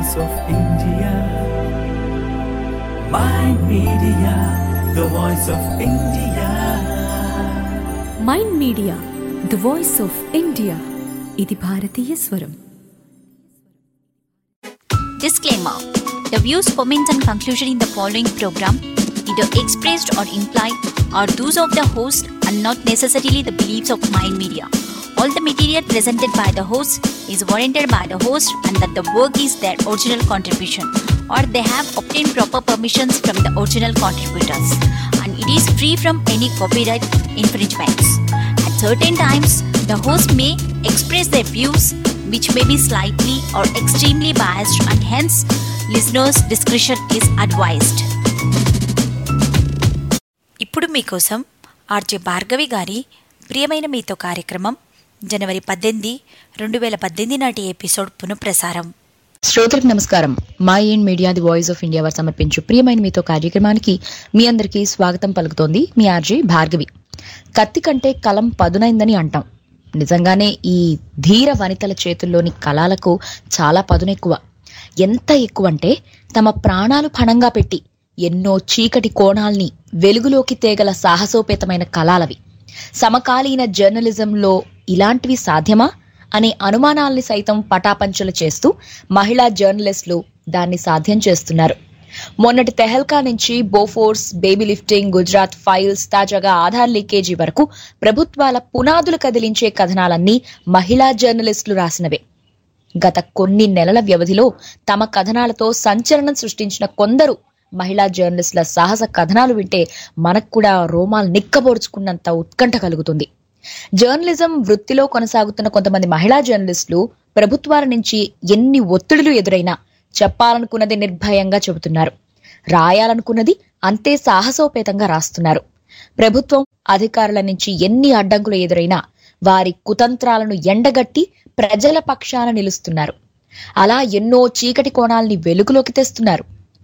voice of India. Mind Media, the voice of India. Mind Media the voice of India ఇది భారతీయ స్వరం Disclaimer The views, comments, and conclusion in the following program, either expressed or implied, are those of the host and not necessarily the beliefs of Mind Media. All the material presented by the host is warranted by the host and that the work is their original contribution or they have obtained proper permissions from the original contributors and it is free from any copyright infringements. At certain times, the host may express their views which may be slightly or extremely biased and hence listeners' discretion is advised. ఇప్పుడు మీకోసం RJ Bhargavi గారి ప్రియమైన మీతో కార్యక్రమం జనవరి పద్దెనిమిది రెండు వేల పద్దెనిమిది నాటి ఎపిసోడ్ పునఃప్రసారం శ్రోతలకు నమస్కారం Mind Media the voice of India వారు సమర్పించు ప్రియమైన మీతో కార్యక్రమానికి మీ అందరికీ స్వాగతం పలుకుతోంది మీ ఆర్జే భార్గవి కత్తి కంటే కలం పదునైందని అంటాం నిజంగానే ఈ ధీర వనితల చేతుల్లోని కళాలకు చాలా పదునెక్కువ ఎంత ఎక్కువ అంటే తమ ప్రాణాలు పణంగా పెట్టి ఎన్నో చీకటి కోణాల్ని వెలుగులోకి తేగల సాహసోపేతమైన కళాలవి సమకాలీన జర్నలిజంలో ఇలాంటివి సాధ్యమా అనే అనుమానాల్ని సైతం పటాపంచలు చేస్తూ మహిళా జర్నలిస్టులు దాన్ని సాధ్యం చేస్తున్నారు మొన్నటి తెహల్కా నుంచి Bofors baby lifting Gujarat files తాజాగా ఆధార్ లీకేజీ వరకు ప్రభుత్వాల పునాదులు కదిలించే కథనాలన్నీ మహిళా జర్నలిస్టులు రాసినవే గత కొన్ని నెలల వ్యవధిలో తమ కథనాలతో సంచలనం సృష్టించిన కొందరు మహిళా జర్నలిస్టుల సాహస కథనాలు వింటే మనకు కూడా రోమాలు నిక్కబోడ్చుకున్నంత ఉత్కంఠ కలుగుతుంది జర్నలిజం వృత్తిలో కొనసాగుతున్న కొంతమంది మహిళా జర్నలిస్టులు ప్రభుత్వాల నుంచి ఎన్ని ఒత్తిడులు ఎదురైనా చెప్పాలనుకున్నది నిర్భయంగా చెబుతున్నారు రాయాలనుకున్నది అంతే సాహసోపేతంగా రాస్తున్నారు ప్రభుత్వం అధికారుల నుంచి ఎన్ని అడ్డంకులు ఎదురైనా వారి కుతంత్రాలను ఎండగట్టి ప్రజల పక్షాన నిలుస్తున్నారు అలా ఎన్నో చీకటి కోణాల్ని వెలుగులోకి తెస్తున్నారు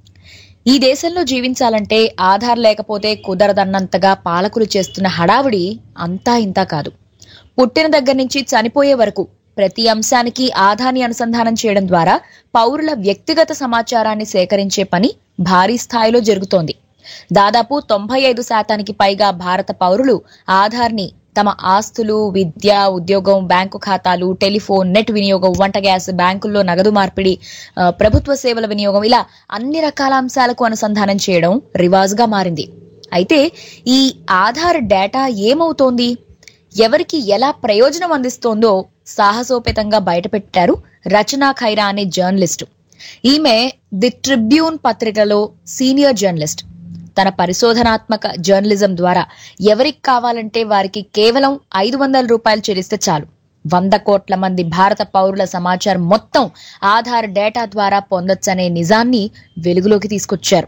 ఈ దేశంలో జీవించాలంటే ఆధార్ లేకపోతే కుదరదన్నంతగా పాలకులు చేస్తున్న హడావుడి అంతా ఇంతా కాదు పుట్టిన దగ్గర నుంచి చనిపోయే వరకు ప్రతి అంశానికి ఆధార్ని అనుసంధానం చేయడం ద్వారా పౌరుల వ్యక్తిగత సమాచారాన్ని సేకరించే పని భారీ స్థాయిలో జరుగుతోంది దాదాపు తొంభై ఐదు శాతానికి పైగా భారత పౌరులు ఆధార్ని తమ ఆస్తులు విద్య ఉద్యోగం బ్యాంకు ఖాతాలు టెలిఫోన్ నెట్ వినియోగం వంట గ్యాస్ బ్యాంకుల్లో నగదు మార్పిడి ఆ, ప్రభుత్వ సేవల వినియోగం ఇలా అన్ని రకాల అంశాలకు అనుసంధానం చేయడం రివాజ్గా మారింది అయితే ఈ ఆధార్ డేటా ఏమవుతోంది ఎవరికి ఎలా ప్రయోజనం అందిస్తోందో సాహసోపేతంగా బయటపెట్టారు రచనా ఖైరా అనే జర్నలిస్టు ఈమె ది ట్రిబ్యూన్ పత్రికలో సీనియర్ జర్నలిస్ట్ తన పరిశోధనాత్మక జర్నలిజం ద్వారా ఎవరికి కావాలంటే వారికి కేవలం ఐదు వందల రూపాయలు చెల్లిస్తే చాలు వంద కోట్ల మంది భారత పౌరుల సమాచారం మొత్తం ఆధార్ డేటా ద్వారా పొందొచ్చనే నిజాన్ని వెలుగులోకి తీసుకొచ్చారు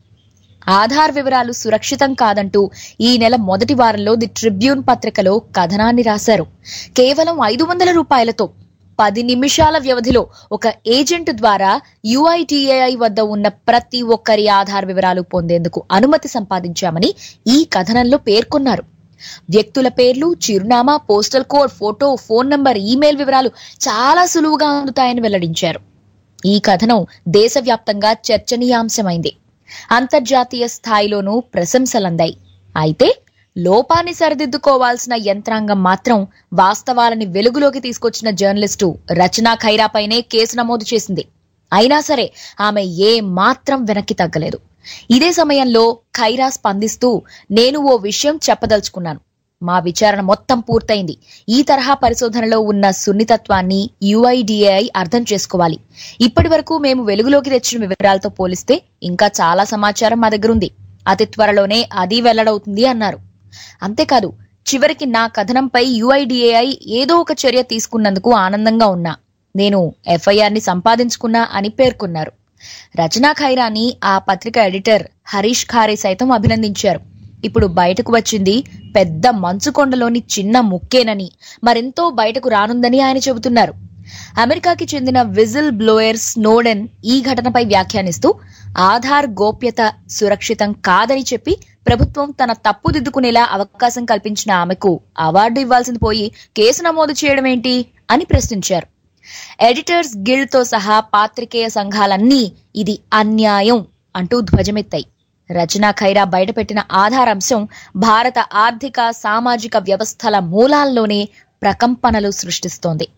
ఆధార్ వివరాలు సురక్షితం కాదంటూ ఈ నెల మొదటి వారంలో ది ట్రిబ్యూన్ పత్రికలో కథనాన్ని రాశారు కేవలం ఐదు వందల రూపాయలతో పది నిమిషాల వ్యవధిలో ఒక ఏజెంట్ ద్వారా యుఐటిఏఐ వద్ద ఉన్న ప్రతి ఒక్కరి ఆధార్ వివరాలు పొందేందుకు అనుమతి సంపాదించామని ఈ కథనంలో పేర్కొన్నారు వ్యక్తుల పేర్లు చిరునామా postal code photo phone number email వివరాలు చాలా సులువుగా అందుతాయని వెల్లడించారు ఈ కథనం దేశవ్యాప్తంగా చర్చనీయాంశమైంది అంతర్జాతీయ స్థాయిలోనూ ప్రశంసలందాయి అయితే లోపాన్ని సరిదిద్దుకోవాల్సిన యంత్రాంగం మాత్రం వాస్తవాలని వెలుగులోకి తీసుకొచ్చిన జర్నలిస్టు రచనా ఖైరాపైనే కేసు నమోదు చేసింది అయినా సరే ఆమె ఏ మాత్రం వెనక్కి తగ్గలేదు ఇదే సమయంలో ఖైరా స్పందిస్తూ నేను ఓ విషయం చెప్పదలుచుకున్నాను మా విచారణ మొత్తం పూర్తయింది ఈ తరహా పరిశోధనలో ఉన్న సున్నితత్వాన్ని యుఐడిఏఐ అర్థం చేసుకోవాలి ఇప్పటి వరకు మేము వెలుగులోకి తెచ్చిన వివరాలతో పోలిస్తే ఇంకా చాలా సమాచారం మా దగ్గర ఉంది అతి త్వరలోనే అది వెల్లడవుతుంది అన్నారు అంతేకాదు చివరికి నా కథనంపై యుఐడిఏఐ ఏదో ఒక చర్య తీసుకున్నందుకు ఆనందంగా ఉన్నా నేను ఎఫ్ఐఆర్ ని సంపాదించుకున్నా అని పేర్కొన్నారు రచనా ఖైరాని ఆ పత్రిక ఎడిటర్ హరీష్ ఖారే సైతం అభినందించారు ఇప్పుడు బయటకు వచ్చింది పెద్ద మంచుకొండలోని చిన్న ముక్కేనని మరెంతో బయటకు రానుందని ఆయన చెబుతున్నారు అమెరికాకి చెందిన విజిల్ బ్లోయర్ స్నోడెన్ ఈ ఘటనపై వ్యాఖ్యానిస్తూ ఆధార్ గోప్యత సురక్షితం కాదని చెప్పి ప్రభుత్వం తన తప్పు దిద్దుకునేలా అవకాశం కల్పించిన ఆమెకు అవార్డు ఇవ్వాల్సింది పోయి కేసు నమోదు చేయడం ఏంటి అని ప్రశ్నించారు ఎడిటర్స్ గిల్డ్ తో సహా పాత్రికేయ సంఘాలన్నీ ఇది అన్యాయం అంటూ ధ్వజమెత్తాయి రచనా ఖైరా బయటపెట్టిన ఆధారాంశం భారత ఆర్థిక సామాజిక వ్యవస్థల మూలాల్లోనే ప్రకంపనలు సృష్టిస్తోంది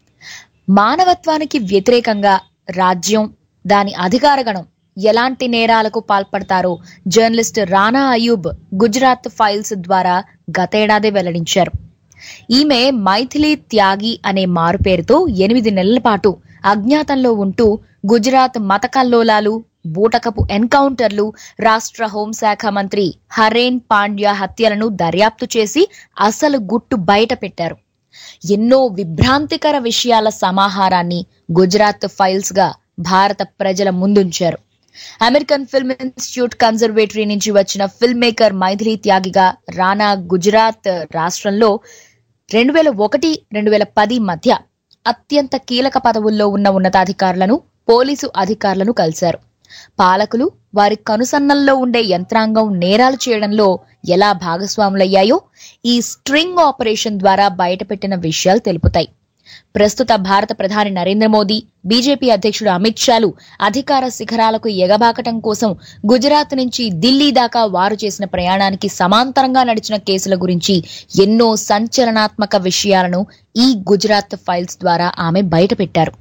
మానవత్వానికి వ్యతిరేకంగా రాజ్యం దాని అధికారగణం ఎలాంటి నేరాలకు పాల్పడతారో జర్నలిస్ట్ రానా అయూబ్ గుజరాత్ ఫైల్స్ ద్వారా గతేడాది వెల్లడించారు ఈమె మైథిలి త్యాగి అనే మారుపేరుతో ఎనిమిది నెలల పాటు అజ్ఞాతంలో ఉంటూ గుజరాత్ మత కల్లోలాలు బూటకపు ఎన్కౌంటర్లు రాష్ట్ర హోంశాఖ మంత్రి హరేన్ పాండ్యా హత్యలను దర్యాప్తు చేసి అసలు గుట్టు బయట పెట్టారు ఎన్నో విభ్రాంతికర విషయాల సమాహారాన్ని గుజరాత్ ఫైల్స్ గా భారత ప్రజల ముందుంచారు అమెరికన్ ఫిల్మ్ ఇన్స్టిట్యూట్ కన్జర్వేటరీ నుంచి వచ్చిన ఫిల్మ్ మేకర్ మైథిలి త్యాగిగా రానా గుజరాత్ రాష్ట్రంలో రెండు వేల ఒకటి రెండు వేల పది మధ్య అత్యంత కీలక పదవుల్లో ఉన్న ఉన్నతాధికారులను పోలీసు అధికారులను కలిశారు పాలకులు వారి కనుసన్నల్లో ఉండే యంత్రాంగం నేరాలు చేయడంలో ఎలా భాగస్వాములయ్యాయో ఈ స్ట్రింగ్ ఆపరేషన్ ద్వారా బయటపెట్టిన విషయాలు తెలుపుతాయి ప్రస్తుత భారత ప్రధాని నరేంద్ర మోదీ బీజేపీ అధ్యక్షుడు అమిత్ షాలు అధికార శిఖరాలకు ఎగబాకటం కోసం గుజరాత్ నుంచి ఢిల్లీ దాకా వారు చేసిన ప్రయాణానికి సమాంతరంగా నడిచిన కేసుల గురించి ఎన్నో సంచలనాత్మక విషయాలను ఈ గుజరాత్ ఫైల్స్ ద్వారా ఆమె బయటపెట్టారు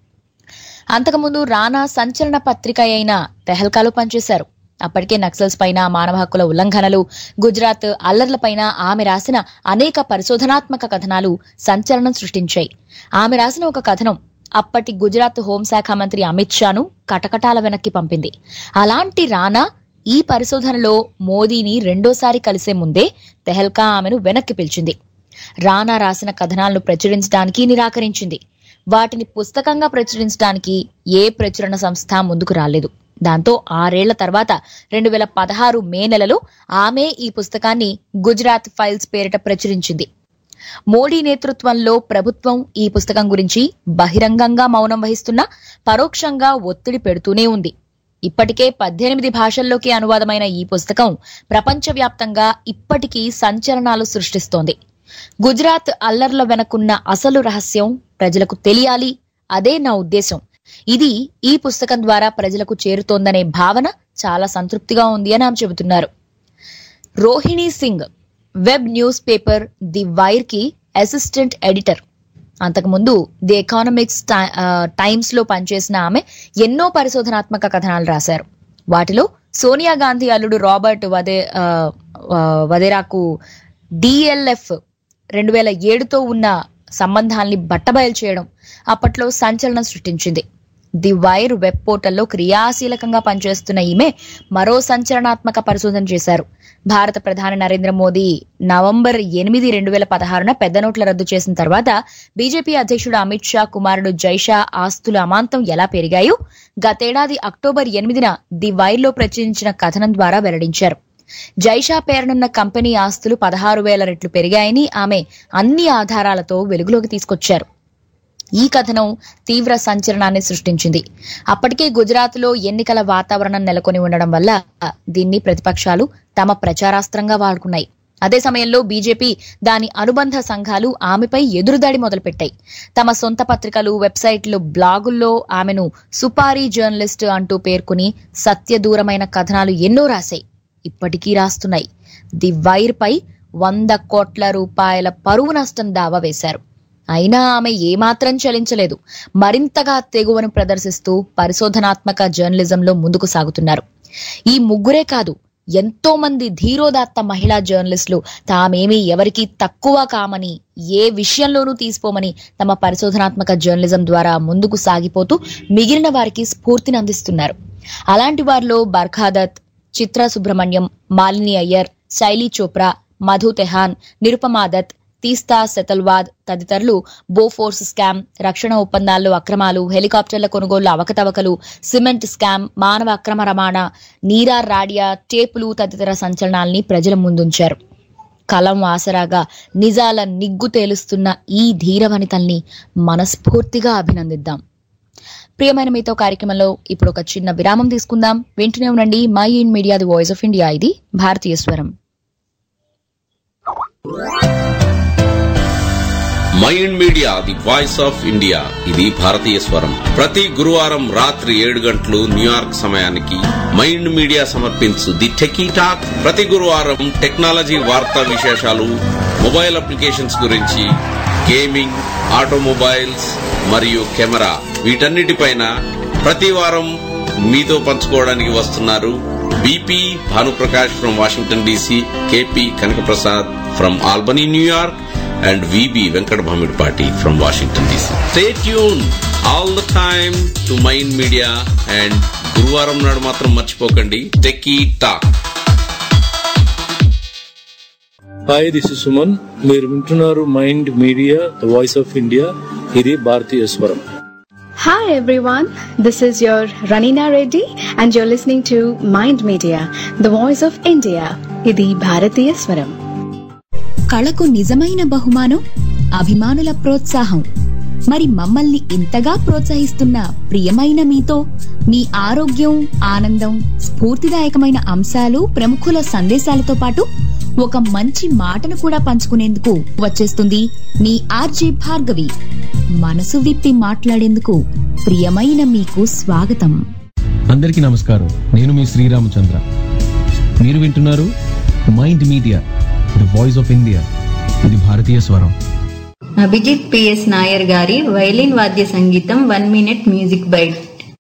అంతకుముందు రానా సంచలన పత్రిక అయిన తెహల్కాలో పనిచేశారు అప్పటికే నక్సల్స్ పైన మానవ హక్కుల ఉల్లంఘనలు గుజరాత్ అల్లర్లపైన ఆమె రాసిన అనేక పరిశోధనాత్మక కథనాలు సంచలనం సృష్టించాయి ఆమె రాసిన ఒక కథనం అప్పటి గుజరాత్ హోంశాఖ మంత్రి అమిత్ షాను కటకటాల వెనక్కి పంపింది అలాంటి రానా ఈ పరిశోధనలో మోదీని రెండోసారి కలిసే ముందే తెహల్కా ఆమెను వెనక్కి పిలిచింది రానా రాసిన కథనాలను ప్రచురించడానికి నిరాకరించింది వాటిని పుస్తకంగా ప్రచురించడానికి ఏ ప్రచురణ సంస్థ ముందుకు రాలేదు దాంతో ఆరేళ్ల తర్వాత రెండు వేల పదహారు మే నెలలో ఆమె ఈ పుస్తకాన్ని గుజరాత్ ఫైల్స్ పేరిట ప్రచురించింది మోడీ నేతృత్వంలో ప్రభుత్వం ఈ పుస్తకం గురించి బహిరంగంగా మౌనం వహిస్తున్నా పరోక్షంగా ఒత్తిడి పెడుతూనే ఉంది ఇప్పటికే పద్దెనిమిది భాషల్లోకి అనువాదమైన ఈ పుస్తకం ప్రపంచవ్యాప్తంగా ఇప్పటికీ సంచలనాలు సృష్టిస్తోంది గుజరాత్ అల్లర్ల వెనకున్న అసలు రహస్యం ప్రజలకు తెలియాలి అదే నా ఉద్దేశం ఇది ఈ పుస్తకం ద్వారా ప్రజలకు చేరుతోందనే భావన చాలా సంతృప్తిగా ఉంది అని ఆమె చెబుతున్నారు Rohini Singh web newspaper the Wire కి అసిస్టెంట్ ఎడిటర్ అంతకుముందు ది ఎకానమిక్స్ టైమ్స్ లో పనిచేసిన ఆమె ఎన్నో పరిశోధనాత్మక కథనాలు రాశారు వాటిలో సోనియా గాంధీ అల్లుడు రాబర్ట్ వదే ఆ, ఆ, వదేరాకు డిఎల్ఎఫ్ రెండు వేల ఏడుతో ఉన్న సంబంధాల్ని బట్టబయలు చేయడం అప్పట్లో సంచలనం సృష్టించింది ది వైర్ వెబ్ పోర్టల్లో క్రియాశీలకంగా పనిచేస్తున్న ఈమె మరో సంచలనాత్మక పరిశోధన చేశారు భారత ప్రధాని నరేంద్ర మోదీ నవంబర్ ఎనిమిది రెండు వేల పదహారున పెద్ద నోట్ల రద్దు చేసిన తర్వాత బీజేపీ అధ్యక్షుడు అమిత్ షా కుమారుడు జైషా ఆస్తుల అమాంతం ఎలా పెరిగాయో గతేడాది అక్టోబర్ ఎనిమిదిన ది వైర్ లో ప్రచురించిన కథనం ద్వారా వెల్లడించారు జైషా పేరునున్న కంపెనీ ఆస్తులు పదహారు వేల రెట్లు పెరిగాయని ఆమె అన్ని ఆధారాలతో వెలుగులోకి తీసుకొచ్చారు ఈ కథనం తీవ్ర సంచలనాన్ని సృష్టించింది అప్పటికే గుజరాత్ లో ఎన్నికల వాతావరణం నెలకొని ఉండడం వల్ల దీన్ని ప్రతిపక్షాలు తమ ప్రచారాస్త్రంగా వాడుకున్నాయి అదే సమయంలో బీజేపీ దాని అనుబంధ సంఘాలు ఆమెపై ఎదురుదాడి మొదలుపెట్టాయి తమ సొంత పత్రికలు వెబ్సైట్లు బ్లాగుల్లో ఆమెను సుపారీ జర్నలిస్ట్ అంటూ పేర్కొని సత్యదూరమైన కథనాలు ఎన్నో రాశాయి ఇప్పటికీ రాస్తున్నాయి ది వైర్ పై వంద కోట్ల రూపాయల పరువు నష్టం దావా వేశారు అయినా ఆమె ఏమాత్రం చలించలేదు మరింతగా తెగువను ప్రదర్శిస్తూ పరిశోధనాత్మక జర్నలిజంలో ముందుకు సాగుతున్నారు ఈ ముగ్గురే కాదు ఎంతో మంది ధీరోదాత్త మహిళా జర్నలిస్టులు తామేమీ ఎవరికీ తక్కువ కామని ఏ విషయంలోనూ తీసిపోమని తమ పరిశోధనాత్మక జర్నలిజం ద్వారా ముందుకు సాగిపోతూ మిగిలిన వారికి స్ఫూర్తిని అందిస్తున్నారు అలాంటి వారిలో బర్ఖాదత్ చిత్ర సుబ్రహ్మణ్యం మాలిని అయ్యర్ శైలి చోప్రా మధు తెహాన్ నిరుపమా దత్ తీస్తా సెతల్వాద్ తదితరులు బోఫోర్స్ స్కామ్ రక్షణ ఒప్పందాల్లో అక్రమాలు హెలికాప్టర్ల కొనుగోలు అవకతవకలు సిమెంట్ స్కామ్ మానవ అక్రమ రవాణా నీరా రాడియా టేపులు తదితర సంచలనాల్ని ప్రజల ముందుంచారు కలం ఆసరాగా నిజాల నిగ్గు తేలుస్తున్న ఈ ధీర వనితల్ని మనస్ఫూర్తిగా అభినందిద్దాం ప్రియమైన మీతో కార్యక్రమంలో ఇప్పుడు ఒక చిన్న విరామం తీసుకుందాం వింటూనే ఉండండి Mind Media the voice of India ఇది భారతీయ స్వరం Mind Media the voice of India ఇది భారతీయ స్వరం ప్రతి గురువారం రాత్రి ఏడు గంటలు న్యూయార్క్ సమయానికి మైండ్ మీడియా సమర్పించు ది టెకీ టాక్ ప్రతి గురువారం టెక్నాలజీ వార్తా విశేషాలు మొబైల్ అప్లికేషన్స్ గురించి గేమింగ్ ఆటోమొబైల్స్ మరియు కెమెరా వీటన్నిటిపైన ప్రతి వారం మీతో పంచుకోవడానికి వస్తున్నారు BP Bhanuprakash from Washington DC KP Kanakaprasad from Albany New York and VB Venkat Bhamidpati from Washington DC. Stay tuned all the time to Mind Media and గురువారం నాడు మాత్రం మర్చిపోకండి Techie Talk hi this is Suman మీరు వింటున్నారు Mind Media the voice of India ఇది భారతీయ స్వరం Hi everyone, this is your Ranina Reddy and you're listening to Mind Media, the voice of India. ఇది భారతీయ స్వరం కళకు నిజమైన బహుమానం అభిమానుల ప్రోత్సాహం మరి మమ్మల్ని ఇంతగా ప్రోత్సహిస్తున్న ప్రియమైన మీతో మీ ఆరోగ్యం ఆనందం స్ఫూర్తిదాయకమైన అంశాలు ప్రముఖుల సందేశాలతో పాటు ఒక మంచి మాటను కూడా పంచుకునేందుకు వచ్చేస్తుంది మీ ఆర్జే భార్గవి మనసు విప్పి మాట్లాడేందుకు ప్రియమైన మీకు స్వాగతం అందరికీ నమస్కారం నేను మీ శ్రీరామచంద్ర మీరు వింటున్నారు Mind Media the voice of India ఇది భారతీయ స్వరం అభిజిత్ పిఎస్ నాయర్ గారి వైలిన్ వాద్య సంగీతం one minute music bite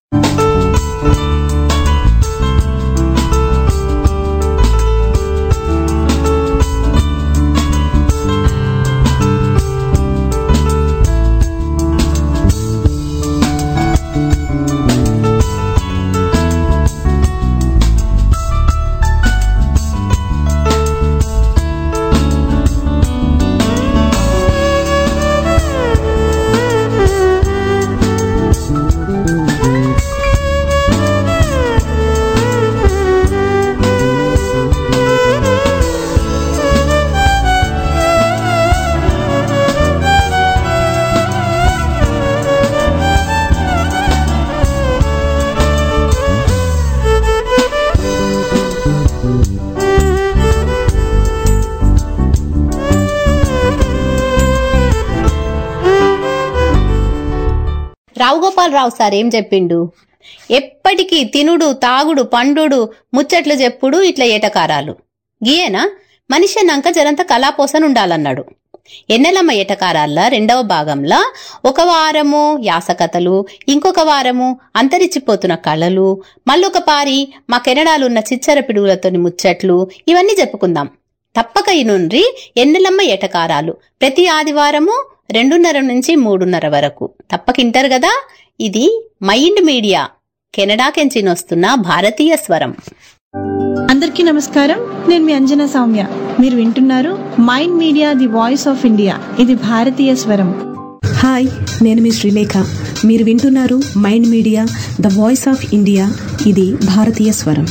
Rao Gopalarao sir ఏం చెప్పిండు ఎప్పటికీ తినుడు తాగుడు పండుడు ముచ్చట్లు చెప్పుడు ఇట్లా ఏటకారాలు గీయేనా మనిషి అన్నాక జరంత కళాపోసన ఉండాలన్నాడు ఎన్నెలమ్మ ఏటకారాల్లో రెండవ భాగంలో ఒక వారము యాసకథలు ఇంకొక వారము అంతరించిపోతున్న కళలు మళ్ళొక పారి మా కెనడాలున్న చిచ్చర పిడుగులతోని ముచ్చట్లు ఇవన్నీ చెప్పుకుందాం తప్పక ఇనుండ్రి ఎన్నెలమ్మ ఏటకారాలు ప్రతి ఆదివారము రెండున్నర నుంచి మూడున్నర వరకు తప్పకింటారు కదా ఇది మైండ్ మీడియా కెనడాకెంచినొస్తున్న భారతీయ స్వరం అందరికీ నమస్కారం నేను మీ అంజనా సౌమ్య మీరు వింటున్నారు Mind Media the voice of India ఇది భారతీయ స్వరం హాయ్ నేను మీ శ్రీలేఖ మీరు వింటున్నారు Mind Media the voice of India ఇది భారతీయ స్వరం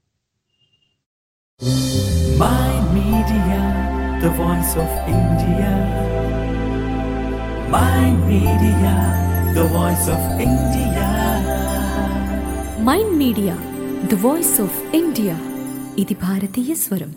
Mind Media, the voice of India. Mind Media, the voice of India. Mind Media the voice of India ఇది భారతీయ స్వరం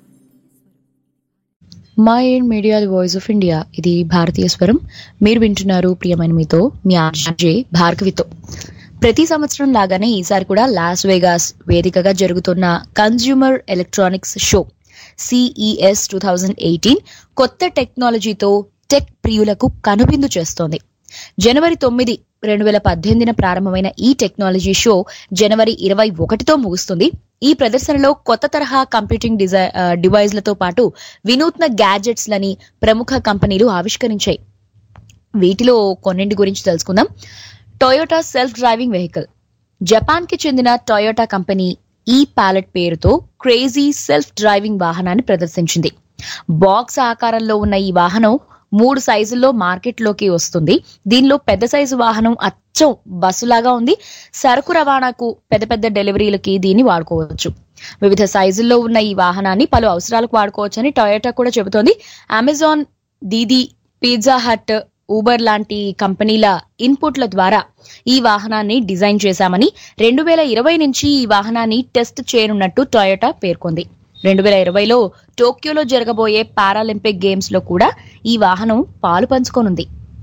Mind Media the voice of India ఇది భారతీయ స్వరం మీరు వింటున్నారు ప్రియమైన మీతో మీ ఆర్జే భార్గవితో ప్రతి సంవత్సరం లాగానే ఈసారి కూడా లాస్ వేగాస్ వేదికగా జరుగుతున్న Consumer Electronics Show CES two thousand eighteen కొత్త టెక్నాలజీతో టెక్ ప్రియులకు కనువిందు చేస్తోంది జనవరి తొమ్మిది రెండు వేల పద్దెనిమిదిన ప్రారంభమైన ఈ టెక్నాలజీ షో జనవరి ఇరవై ఒకటితో ముగుస్తుంది ఈ ప్రదర్శనలో కొత్త తరహా కంప్యూటింగ్ డిజై ఆ, డివైజ్లతో పాటు వినూత్న గ్యాడ్జెట్స్ లని ప్రముఖ కంపెనీలు ఆవిష్కరించాయి వీటిలో కొన్నింటి గురించి తెలుసుకుందాం Toyota self driving vehicle Japan కి చెందిన టొయోటా కంపెనీ ఈ ప్యాలెట్ పేరుతో క్రేజీ సెల్ఫ్ డ్రైవింగ్ వాహనాన్ని ప్రదర్శించింది బాక్స్ ఆకారంలో ఉన్న ఈ వాహనం మూడు సైజుల్లో మార్కెట్లోకి వస్తుంది దీనిలో పెద్ద సైజు వాహనం అచ్చం బస్సులాగా ఉంది సరుకు రవాణాకు పెద్ద పెద్ద డెలివరీలకి దీన్ని వాడుకోవచ్చు వివిధ సైజుల్లో ఉన్న ఈ వాహనాన్ని పలు అవసరాలకు వాడుకోవచ్చని టొయోటా కూడా చెబుతోంది Amazon Didi Pizza Hut Uber లాంటి కంపెనీల ఇన్పుట్ల ద్వారా ఈ వాహనాన్ని డిజైన్ చేశామని రెండు వేల ఇరవై నుంచి ఈ వాహనాన్ని టెస్ట్ చేయనున్నట్టు టొయోటా పేర్కొంది రెండు వేల ఇరవైలో టోక్యోలో జరగబోయే పారాలింపిక్ గేమ్స్ లో కూడా ఈ వాహనం పాలు పంచుకోనుంది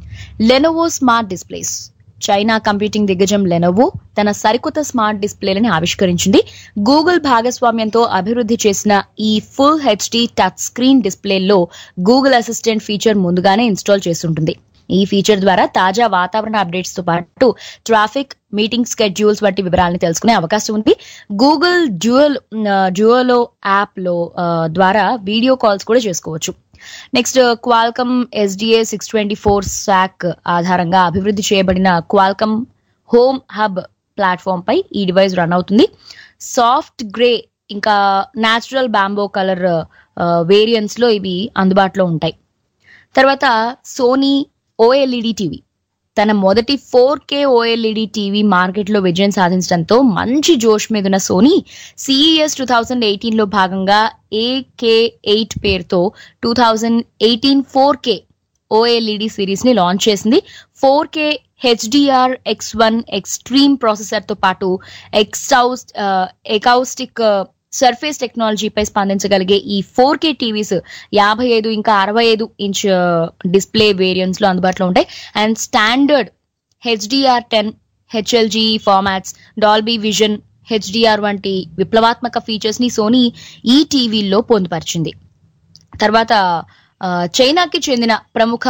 Lenovo smart displays China computing దిగ్గజం లెనోవో తన సరికొత్త స్మార్ట్ డిస్ప్లేలని ఆవిష్కరించింది గూగుల్ భాగస్వామ్యంతో అభివృద్ధి చేసిన ఈ ఫుల్ హెచ్డి టచ్ స్క్రీన్ డిస్ప్లేల్లో గూగుల్ అసిస్టెంట్ ఫీచర్ ముందుగానే ఇన్స్టాల్ చేస్తుంటుంది ఈ ఫీచర్ ద్వారా తాజా వాతావరణ అప్డేట్స్ తో పాటు ట్రాఫిక్ మీటింగ్ స్కెడ్యూల్స్ వంటి వివరాలను తెలుసుకునే అవకాశం ఉంది గూగుల్ డ్యూయల్ డ్యూయలో యాప్ లో ఆ, ద్వారా వీడియో కాల్స్ కూడా చేసుకోవచ్చు next Qualcomm SDA six twenty four SoC ఆధారంగా అభివృద్ధి చేయబడిన క్వాల్కమ్ హోమ్ హబ్ ప్లాట్ఫామ్ పై ఈ డివైస్ రన్ అవుతుంది సాఫ్ట్ గ్రే ఇంకా న్యాచురల్ బ్యాంబో కలర్ వేరియంట్స్ లో ఇవి అందుబాటులో ఉంటాయి తర్వాత సోనీ ఓఎల్ఈడి టీవీ తన మొదటి ఫోర్ కే ఓఎల్ఈడి టీవీ మార్కెట్లో విజయం సాధించడంతో మంచి జోష్ మీద ఉన్న Sony CES two thousand eighteen లో భాగంగా ఏకే ఎయిట్ పేరుతో two thousand eighteen four K OLED series ని లాంచ్ చేసింది four K HDR X one extreme processor తో పాటు ఎక్స్టౌస్ ఎకౌస్టిక్ సర్ఫేస్ టెక్నాలజీపై స్పందించగలిగే ఈ ఫోర్ కే టీవీస్ యాభై ఐదు ఇంకా అరవై ఐదు ఇంచ్ డిస్ప్లే వేరియంట్స్ లో అందుబాటులో ఉంటాయి and standard HDR ten HLG formats Dolby Vision HDR వంటి విప్లవాత్మక ఫీచర్స్ ని సోనీ ఈ టీవీల్లో పొందుపరిచింది తర్వాత ఆ, చైనాకి చెందిన ప్రముఖ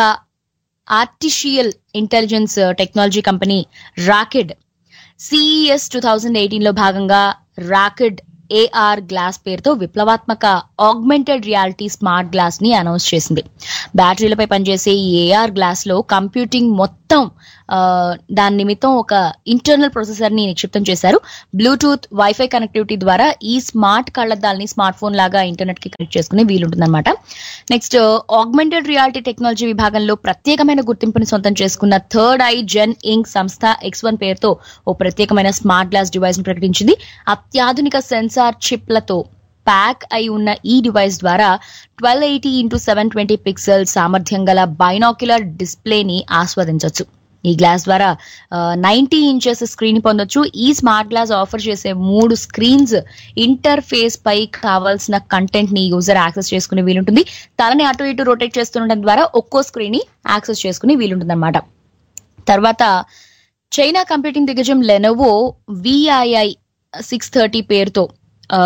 artificial intelligence technology company Rokid CES two thousand eighteen లో భాగంగా రాకెడ్ ఏఆర్ గ్లాస్ పేరుతో విప్లవాత్మక ఆగ్మెంటెడ్ రియాలిటీ స్మార్ట్ గ్లాస్ ని అనౌన్స్ చేసింది బ్యాటరీలపై పనిచేసే ఈ ఏఆర్ గ్లాస్ లో కంప్యూటింగ్ మొత్తం ఆ, దాని నిమిత్తం ఒక ఇంటర్నల్ ప్రొసెసర్ ని నిక్షిప్తం చేశారు బ్లూటూత్ వైఫై కనెక్టివిటీ ద్వారా ఈ స్మార్ట్ కళ్లద్దాల్ని స్మార్ట్ ఫోన్ లాగా ఇంటర్నెట్ కి కనెక్ట్ చేసుకునే వీలుంటుందన్నమాట నెక్స్ట్ ఆగ్మెంటెడ్ రియాలిటీ టెక్నాలజీ విభాగంలో ప్రత్యేకమైన గుర్తింపుని సొంతం చేసుకున్న థర్డ్ ఐ జెన్ ఇంక్ సంస్థ ఎక్స్ వన్ పేరుతో ఓ ప్రత్యేకమైన స్మార్ట్ గ్లాస్ డివైస్ ని ప్రకటించింది అత్యాధునిక సెన్సార్ చిప్లతో ప్యాక్ అయి ఉన్న ఈ డివైస్ ద్వారా twelve eighty into seven twenty pixel సామర్థ్యం గల బైనాక్యులర్ డిస్ప్లేని ఆస్వాదించవచ్చు ఈ గ్లాస్ ద్వారా నైన్టీ ఇంచెస్ స్క్రీన్ పొందొచ్చు ఈ స్మార్ట్ గ్లాస్ ఆఫర్ చేసే మూడు స్క్రీన్స్ ఇంటర్ఫేస్ పై కావాల్సిన కంటెంట్ ని యూజర్ యాక్సెస్ చేసుకునే వీలుంటుంది తలని అటు ఇటు రొటేట్ చేస్తుండడం ద్వారా ఒక్కో స్క్రీన్ ని యాక్సెస్ చేసుకునే వీలుంటుంది తర్వాత చైనా కంప్యూటింగ్ దిగ్గజం లెనోవో విఐఐ సిక్స్ థర్టీ పేరుతో ఆ,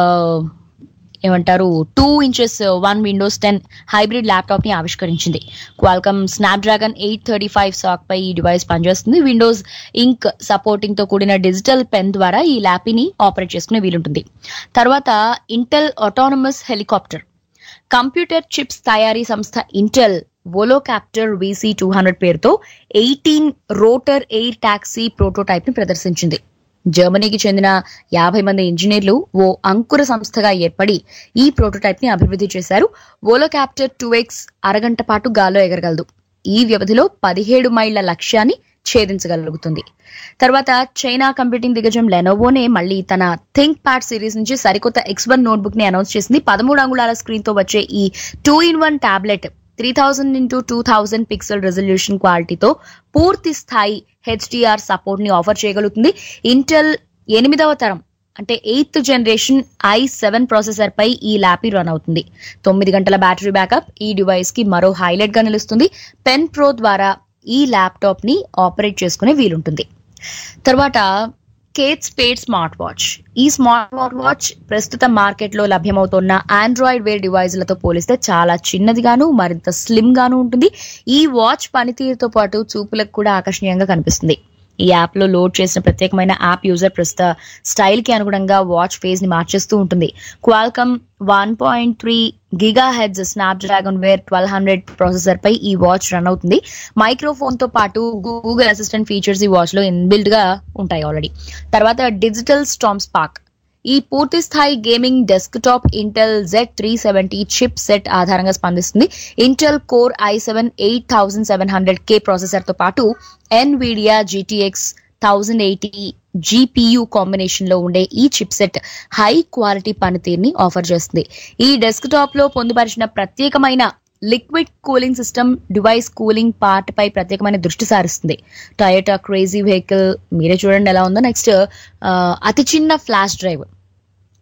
ఏమంటారు two inches one Windows ten hybrid laptop ని ఆవిష్కరించింది Qualcomm Snapdragon eight thirty five SoC పై ఈ డివైస్ పనిచేస్తుంది విండోస్ ఇంక్ సపోర్టింగ్ తో కూడిన డిజిటల్ పెన్ ద్వారా ఈ ల్యాప్ని ఆపరేట్ చేసుకునే వీలుంటుంది తర్వాత Intel autonomous helicopter computer chips తయారీ సంస్థ Intel Volocopter VC two hundred పేరుతో eighteen rotor air taxi prototype ని ప్రదర్శించింది జర్మనీకి చెందిన యాభై మంది ఇంజనీర్లు ఓ అంకుర సంస్థగా ఏర్పడి ఈ ప్రోటోటైప్ ని అభివృద్ధి చేశారు వోలోకాప్టర్ టూ ఎక్స్ అరగంట పాటు గాల్లో ఎగరగలదు ఈ వ్యవధిలో పదిహేడు మైళ్ల లక్ష్యాన్ని ఛేదించగలుగుతుంది తర్వాత చైనా కంప్యూటింగ్ దిగ్గజం లెనోవోనే మళ్ళీ తన థింక్ ప్యాడ్ సిరీస్ నుంచి సరికొత్త ఎక్స్ వన్ నోట్బుక్ ని అనౌన్స్ చేసింది పదమూడు అంగుళాల స్క్రీన్ తో వచ్చే ఈ two in one tablet three thousand into two thousand pixel resolution క్వాలిటీతో పూర్తి స్థాయి హెచ్డిఆర్ సపోర్ట్ ని ఆఫర్ చేయగలుగుతుంది ఇంటెల్ ఎనిమిదవ తరం అంటే eighth generation i seven processor పై ఈ ల్యాప్ రన్ అవుతుంది తొమ్మిది గంటల బ్యాటరీ బ్యాకప్ ఈ డివైస్ కి మరో హైలైట్ గా నిలుస్తుంది పెన్ ప్రో ద్వారా ఈ ల్యాప్టాప్ ని ఆపరేట్ చేసుకునే వీలుంటుంది తర్వాత కేట్ స్పేడ్ స్మార్ట్ వాచ్ ఈ స్మార్ట్ వాచ్ ప్రస్తుత మార్కెట్ లో లభ్యమవుతున్న ఆండ్రాయిడ్ వేర్ డివైజ్లతో పోలిస్తే చాలా చిన్నదిగాను మరింత స్లిమ్ గాను ఉంటుంది ఈ వాచ్ పనితీరుతో పాటు చూపులకు కూడా ఆకర్షణీయంగా కనిపిస్తుంది ఈ యాప్ లో లోడ్ చేసిన ప్రత్యేకమైన యాప్ యూజర్ ప్రస్తుత స్టైల్ కి అనుగుణంగా వాచ్ ఫేజ్ ని మార్చేస్తూ ఉంటుంది Qualcomm one point three gigahertz Snapdragon Wear twelve hundred processor పై ఈ వాచ్ రన్ అవుతుంది మైక్రోఫోన్ తో పాటు గూగుల్ అసిస్టెంట్ ఫీచర్స్ ఈ వాచ్ లో ఇన్బిల్డ్ గా ఉంటాయి ఆల్రెడీ తర్వాత డిజిటల్ స్టామ్ స్పార్క్ ఈ పూర్తి స్థాయి gaming desktop Intel Z three seventy chip set ఆధారంగా స్పందిస్తుంది Intel core i seven eight thousand seven hundred K processor తో పాటు Nvidia GTX thousand eighty GPU combination లో ఉండే ఈ చిప్ సెట్ హై క్వాలిటీ పనితీరుని ఆఫర్ చేస్తుంది ఈ డెస్క్టాప్ లో పొందుపరిచిన ప్రత్యేకమైన liquid cooling system device cooling part పై ప్రత్యేకమైన దృష్టి సారిస్తుంది టయోటా క్రేజీ వెహికల్ మీరే చూడండి ఎలా ఉందో నెక్స్ట్ అతి చిన్న ఫ్లాష్ డ్రైవ్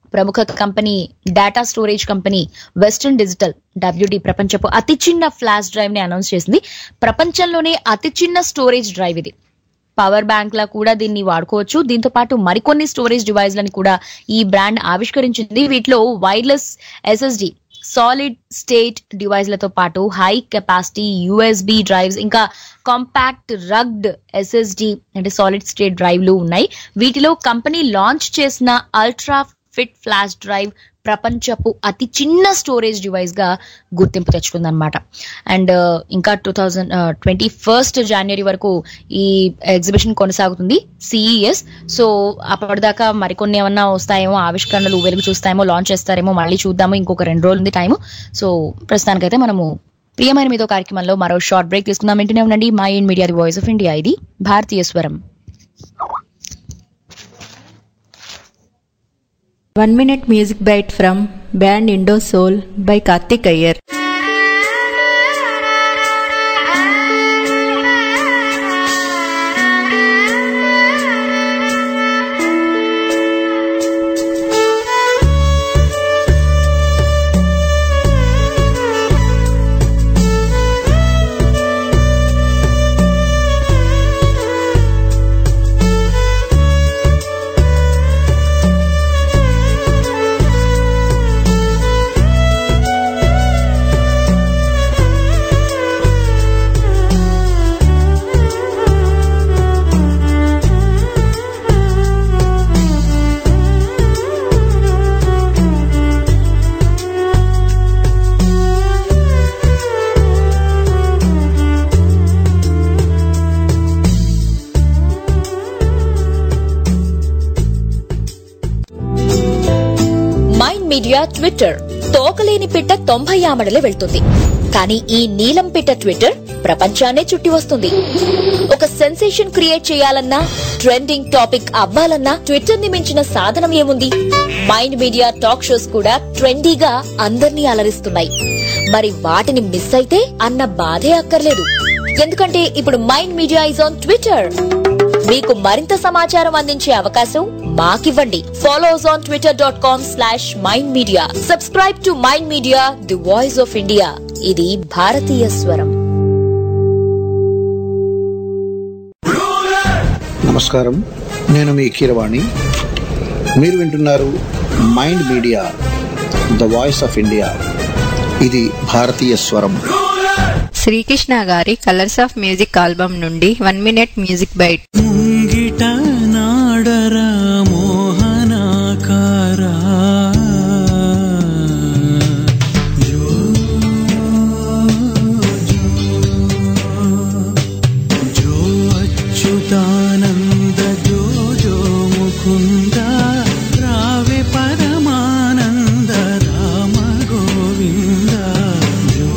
ప్రముఖ company data storage company Western Digital WD ప్రపంచపు అతి చిన్న ఫ్లాష్ డ్రైవ్ ని అనౌన్స్ చేసింది ప్రపంచంలోనే అతి చిన్న స్టోరేజ్ డ్రైవ్ ఇది పవర్ బ్యాంక్ లా కూడా దీన్ని వాడుకోవచ్చు దీంతో పాటు మరికొన్ని స్టోరేజ్ డివైస్ లని కూడా ఈ బ్రాండ్ ఆవిష్కరించింది వీటిలో wireless SSD solid state device లతో పాటు హై కెపాసిటీ యుఎస్బి డ్రైవ్స్ ఇంకా కాంపాక్ట్ రగ్డ్ ఎస్ఎస్డి అంటే సాలిడ్ స్టేట్ డ్రైవ్లు ఉన్నాయి వీటిలో కంపెనీ లాంచ్ చేసిన అల్ట్రా ఫిట్ ఫ్లాష్ డ్రైవ్ ప్రపంచపు అతి చిన్న స్టోరేజ్ డివైస్ గా గుర్తింపు తెచ్చుకుంది అనమాట అండ్ ఇంకా టూ థౌజండ్ ట్వంటీ ఫస్ట్ జనవరి వరకు ఈ ఎగ్జిబిషన్ కొనసాగుతుంది సిఈఎస్ సో అప్పటిదాకా మరికొన్ని ఏమన్నా వస్తాయేమో ఆవిష్కరణలు వెలుగు చూస్తాయేమో లాంచ్ చేస్తారేమో మళ్ళీ చూద్దాము ఇంకొక రెండు రోజులు ఉంది టైము సో ప్రస్తుతానికైతే మనము ప్రియమైన మీతో కార్యక్రమంలో మరో షార్ట్ బ్రేక్ తీసుకుందాం వింటూనే ఉండండి Mind Media the voice of India ఇది భారతీయ స్వరం One minute music bite from band Indo Soul by Karthik Iyer. Mind Media Twitter తోకలేని పిట్ట తొంభై ఆమడలే వెళ్తుంది కానీ ఈ నీలం పిట్ట ట్విట్టర్ ప్రపంచాన్నే చుట్టి వస్తుంది ఒక సెన్సేషన్ క్రియేట్ చేయాలన్నా ట్రెండింగ్ టాపిక్ అవ్వాలన్నా ట్విట్టర్ ని మించిన సాధనం ఏముంది మైండ్ మీడియా టాక్ షోస్ కూడా ట్రెండీగా అందర్నీ అలరిస్తున్నాయి మరి వాటిని మిస్ అయితే అన్న బాధే అక్కర్లేదు ఎందుకంటే ఇప్పుడు Mind Media is on Twitter మీకు మరింత సమాచారం అందించే అవకాశం మాకివ్వండి follow us on Twitter dot com slash Mind Media subscribe to Mind Media the voice of India ఇది భారతీయ స్వరం నమస్కారం నేను మీ కీరవాణి మీరు వింటున్నారు Mind Media the voice of India ఇది భారతీయ స్వరం శ్రీకృష్ణ గారి కలర్స్ ఆఫ్ మ్యూజిక్ ఆల్బమ్ నుండి వన్ మినిట్ మ్యూజిక్ బైట్ ముంగిట నాడరా మోహనాకారా జో జో అచ్యుతానంద జో జో ముకుంద రావే పరమానంద రామ గోవింద జో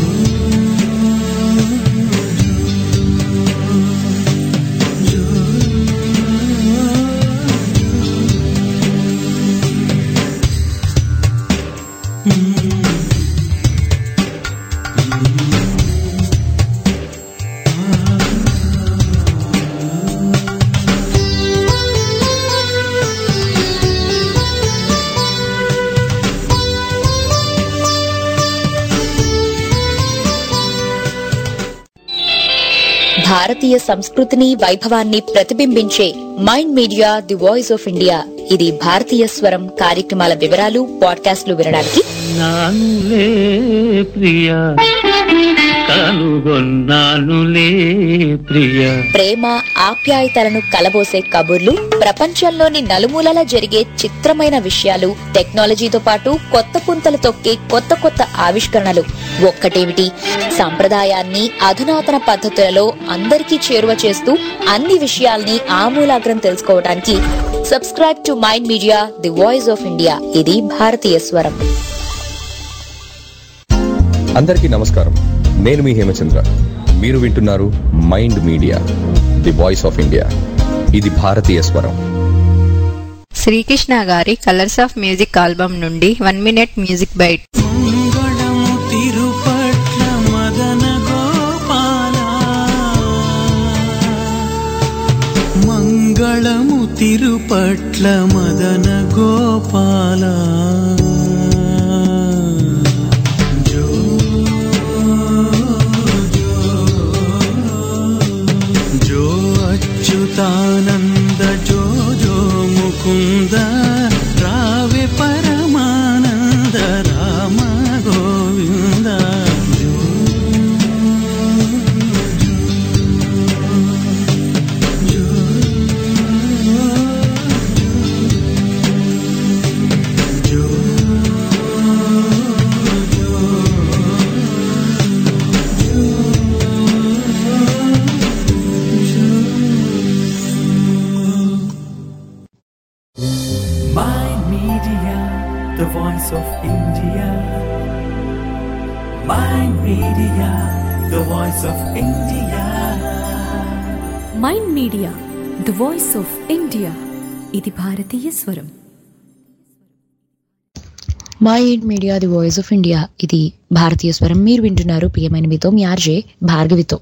భారతీయ సంస్కృతిని వైభవాన్ని ప్రతిబింబించే Mind Media the voice of India ఇది భారతీయ స్వరం కార్యక్రమాల వివరాలు పాడ్కాస్ట్లు వినడానికి నానులే ప్రియ కనుగొన్నానులే ప్రియ ప్రేమ ఆప్యాయతలను కలబోసే కబుర్లు ప్రపంచంలోని నలుమూలలా జరిగే చిత్రమైన విషయాలు టెక్నాలజీతో పాటు కొత్త పుంతలు తొక్కే కొత్త కొత్త ఆవిష్కరణలు ఒక్కటేమిటి సంప్రదాయాన్ని అధునాతన పద్ధతులలో అందరికీ చేరువ చేస్తూ అన్ని విషయాల్ని ఆమూలాగ్రం తెలుసుకోవడానికి subscribe to Mind Media the voice of India ఇది భారతీయ స్వరం అందరికీ నమస్కారం నేను మీ హేమచంద్ర మీరు వింటున్నారు Mind Media the voice of India ఇది భారతీయ స్వరం శ్రీకృష్ణ గారి కలర్స్ ఆఫ్ మ్యూజిక్ ఆల్బమ్ నుండి వన్ మినిట్ మ్యూజిక్ బైట్ మంగళము తిరుపట్ల మదన గోపాల మంగళము తిరుపట్ల మదన గోపాల Media, the voice of India. Mind Media, the voice of India. Mind Media the voice of India ఇది భారతీయ స్వరం Mind Media the voice of India ఇది భారతీయ స్వరం మీరు వింటున్నారు ప్రియమైన మీతో మీ ఆర్జే భార్గవితో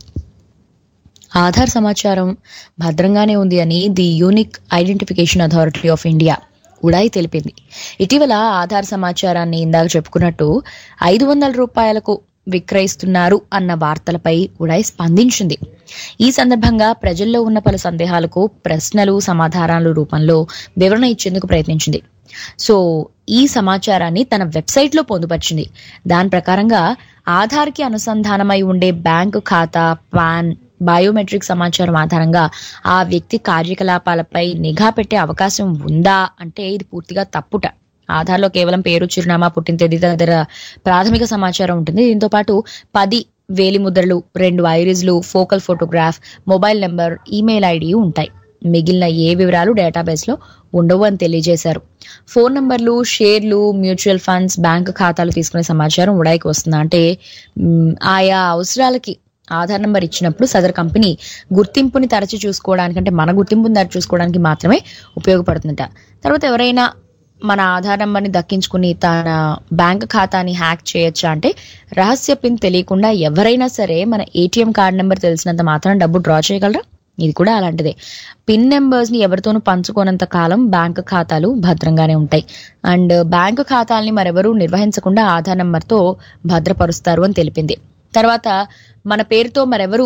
ఆధార్ సమాచారం భద్రంగానే ఉంది అని the unique identification authority of India UIDAI తెలిపింది ఇటీవల ఆధార్ సమాచారాన్ని ఇందాక చెప్పుకున్నట్టు ఐదు వందల రూపాయలకు విక్రయిస్తున్నారు అన్న వార్తలపై ఉడాయి స్పందించింది ఈ సందర్భంగా ప్రజల్లో ఉన్న పలు సందేహాలకు ప్రశ్నలు సమాధానాల రూపంలో వివరణ ఇచ్చేందుకు ప్రయత్నించింది సో ఈ సమాచారాన్ని తన వెబ్సైట్ లో పొందుపరిచింది దాని ప్రకారంగా ఆధార్ కి అనుసంధానమై ఉండే బ్యాంకు ఖాతా పాన్ బయోమెట్రిక్ సమాచారం ఆధారంగా ఆ వ్యక్తి కార్యకలాపాలపై నిఘా పెట్టే అవకాశం ఉందా అంటే ఇది పూర్తిగా తప్పుట ఆధార్లో కేవలం పేరు చిరునామా పుట్టిన తేదీ తదితర ప్రాథమిక సమాచారం ఉంటుంది దీంతో పాటు పది వేలి ముద్రలు రెండు ఐరిజ్లు focal photograph mobile number email ID ఉంటాయి మిగిలిన ఏ వివరాలు డేటాబేస్ లో ఉండవు అని తెలియజేశారు ఫోన్ నంబర్లు షేర్లు మ్యూచువల్ ఫండ్స్ బ్యాంక్ ఖాతాలు తీసుకునే సమాచారం ఉడాయికి వస్తుందా అంటే మ్, ఆయా అవసరాలకి ఆధార్ నంబర్ ఇచ్చినప్పుడు సదర్ కంపెనీ గుర్తింపుని తరచి చూసుకోవడానికి అంటే మన గుర్తింపుని తరచి చూసుకోవడానికి మాత్రమే ఉపయోగపడుతుందట తర్వాత ఎవరైనా మన ఆధార్ నంబర్ని దక్కించుకుని తన బ్యాంక్ ఖాతాని హ్యాక్ చేయొచ్చా అంటే రహస్య పిన్ తెలియకుండా ఎవరైనా సరే మన ఏటీఎం కార్డ్ నెంబర్ తెలిసినంత మాత్రం డబ్బు డ్రా చేయగలరా ఇది కూడా అలాంటిదే పిన్ నెంబర్స్ ని ఎవరితోనూ పంచుకోనంత కాలం బ్యాంక్ ఖాతాలు భద్రంగానే ఉంటాయి అండ్ బ్యాంకు ఖాతాల్ని మరెవరూ నిర్వహించకుండా ఆధార్ నంబర్తో భద్రపరుస్తారు అని తెలిపింది తర్వాత మన పేరుతో మరెవరు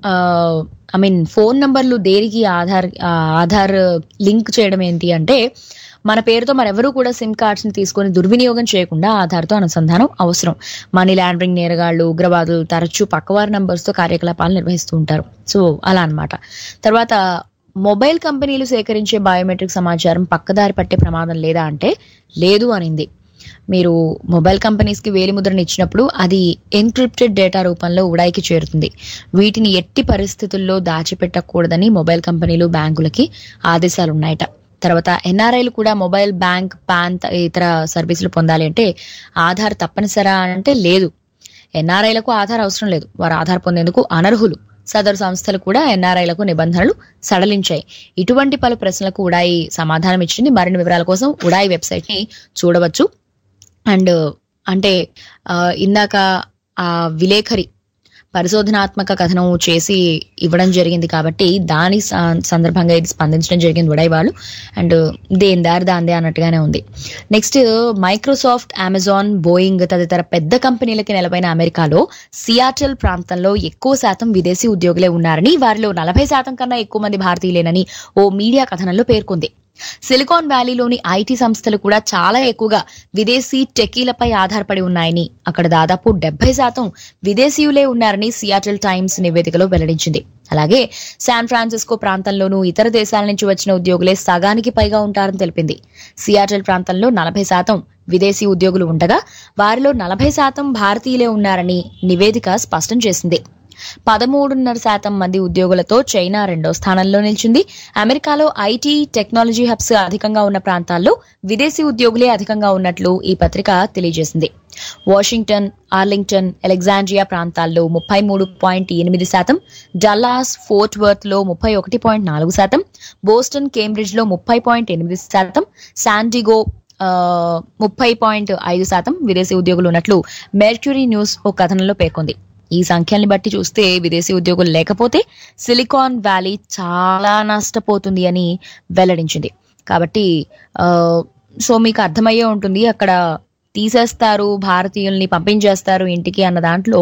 ఐ మీన్ ఫోన్ నంబర్లు దేనికి ఆధార్ ఆ, ఆధార్ లింక్ చేయడం ఏంటి అంటే మన పేరుతో మరెవరూ కూడా సిమ్ కార్డ్స్ ని తీసుకొని దుర్వినియోగం చేయకుండా ఆధార్తో అనుసంధానం అవసరం మనీ లాండరింగ్ నేరగాళ్లు ఉగ్రవాదులు తరచూ పక్కవారి నంబర్స్ తో కార్యకలాపాలు నిర్వహిస్తూ ఉంటారు సో అలా అన్నమాట తర్వాత మొబైల్ కంపెనీలు సేకరించే బయోమెట్రిక్ సమాచారం పక్కదారి పట్టే ప్రమాదం లేదా అంటే లేదు అనింది మీరు మొబైల్ కంపెనీస్ కి వేలి ముద్రను ఇచ్చినప్పుడు అది ఎన్క్రిప్టెడ్ డేటా రూపంలో ఉడాయికి చేరుతుంది వీటిని ఎట్టి పరిస్థితుల్లో దాచిపెట్టకూడదని మొబైల్ కంపెనీలు బ్యాంకులకి ఆదేశాలు ఉన్నాయట తర్వాత ఎన్ఆర్ఐలు కూడా మొబైల్ బ్యాంక్ పాన్ త- ఇతర సర్వీసులు పొందాలి అంటే ఆధార్ తప్పనిసరా అంటే లేదు ఎన్ఆర్ఐలకు ఆధార్ అవసరం లేదు వారు ఆధార్ పొందేందుకు అనర్హులు సదరు సంస్థలు కూడా ఎన్ఆర్ఐలకు నిబంధనలు సడలించాయి ఇటువంటి పలు ప్రశ్నలకు ఉడాయి సమాధానం ఇచ్చింది మరిన్ని వివరాల కోసం ఉడాయి వెబ్సైట్ ని చూడవచ్చు అండ్ అంటే ఆ, ఇందాక ఆ విలేఖరి పరిశోధనాత్మక కథనం చేసి ఇవ్వడం జరిగింది కాబట్టి దాని స- సందర్భంగా ఇది స్పందించడం జరిగింది ఉడాయి వాళ్ళు అండ్ దేని దారి దాందే అన్నట్టుగానే ఉంది నెక్స్ట్ మైక్రోసాఫ్ట్ అమెజాన్ బోయింగ్ తదితర పెద్ద కంపెనీలకి నెలవైన అమెరికాలో సియాటల్ ప్రాంతంలో ఎక్కువ శాతం విదేశీ ఉద్యోగులే ఉన్నారని వారిలో నలభై శాతం కన్నా ఎక్కువ మంది భారతీయులేనని ఓ మీడియా కథనంలో పేర్కొంది సిలికాన్ వ్యాలీలోని ఐటీ సంస్థలు కూడా చాలా ఎక్కువగా విదేశీ టెకీలపై ఆధారపడి ఉన్నాయని అక్కడ దాదాపు డెబ్బై శాతం విదేశీయులే ఉన్నారని సియాటల్ టైమ్స్ నివేదికలో వెల్లడించింది అలాగే శాన్ ఫ్రాన్సిస్కో ప్రాంతంలోనూ ఇతర దేశాల నుంచి వచ్చిన ఉద్యోగులే సగానికి పైగా ఉంటారని తెలిపింది సియాటల్ ప్రాంతంలో నలభై శాతం విదేశీ ఉద్యోగులు ఉండగా వారిలో నలభై శాతం భారతీయులే ఉన్నారని నివేదిక స్పష్టం చేసింది పదమూడున్నర శాతం మంది ఉద్యోగులతో చైనా రెండో స్థానంలో నిలిచింది అమెరికాలో ఐటీ టెక్నాలజీ హబ్స్ అధికంగా ఉన్న ప్రాంతాల్లో విదేశీ ఉద్యోగులే అధికంగా ఉన్నట్లు ఈ పత్రిక తెలియజేసింది వాషింగ్టన్ ఆర్లింగ్టన్ అలెగ్జాండ్రియా ప్రాంతాల్లో ముప్పై మూడు పాయింట్ ఎనిమిది శాతం డల్లాస్ ఫోర్ట్ వర్త్ లో ముప్పై ఒకటి పాయింట్ నాలుగు శాతం బోస్టన్ కేంబ్రిడ్జ్ లో ముప్పై పాయింట్ ఎనిమిది శాతం శాండిగో ఆ, ముప్పై పాయింట్ ఐదు శాతం విదేశీ ఉద్యోగులు ఉన్నట్లు మెర్క్యూరీ న్యూస్ ఓ కథనంలో పేర్కొంది ఈ సంఖ్యల్ని బట్టి చూస్తే విదేశీ ఉద్యోగులు లేకపోతే సిలికాన్ వ్యాలీ చాలా నష్టపోతుంది అని వెల్లడించింది కాబట్టి ఆ, సో మీకు అర్థమయ్యే ఉంటుంది అక్కడ తీసేస్తారు భారతీయుల్ని పంపించేస్తారు ఇంటికి అన్న దాంట్లో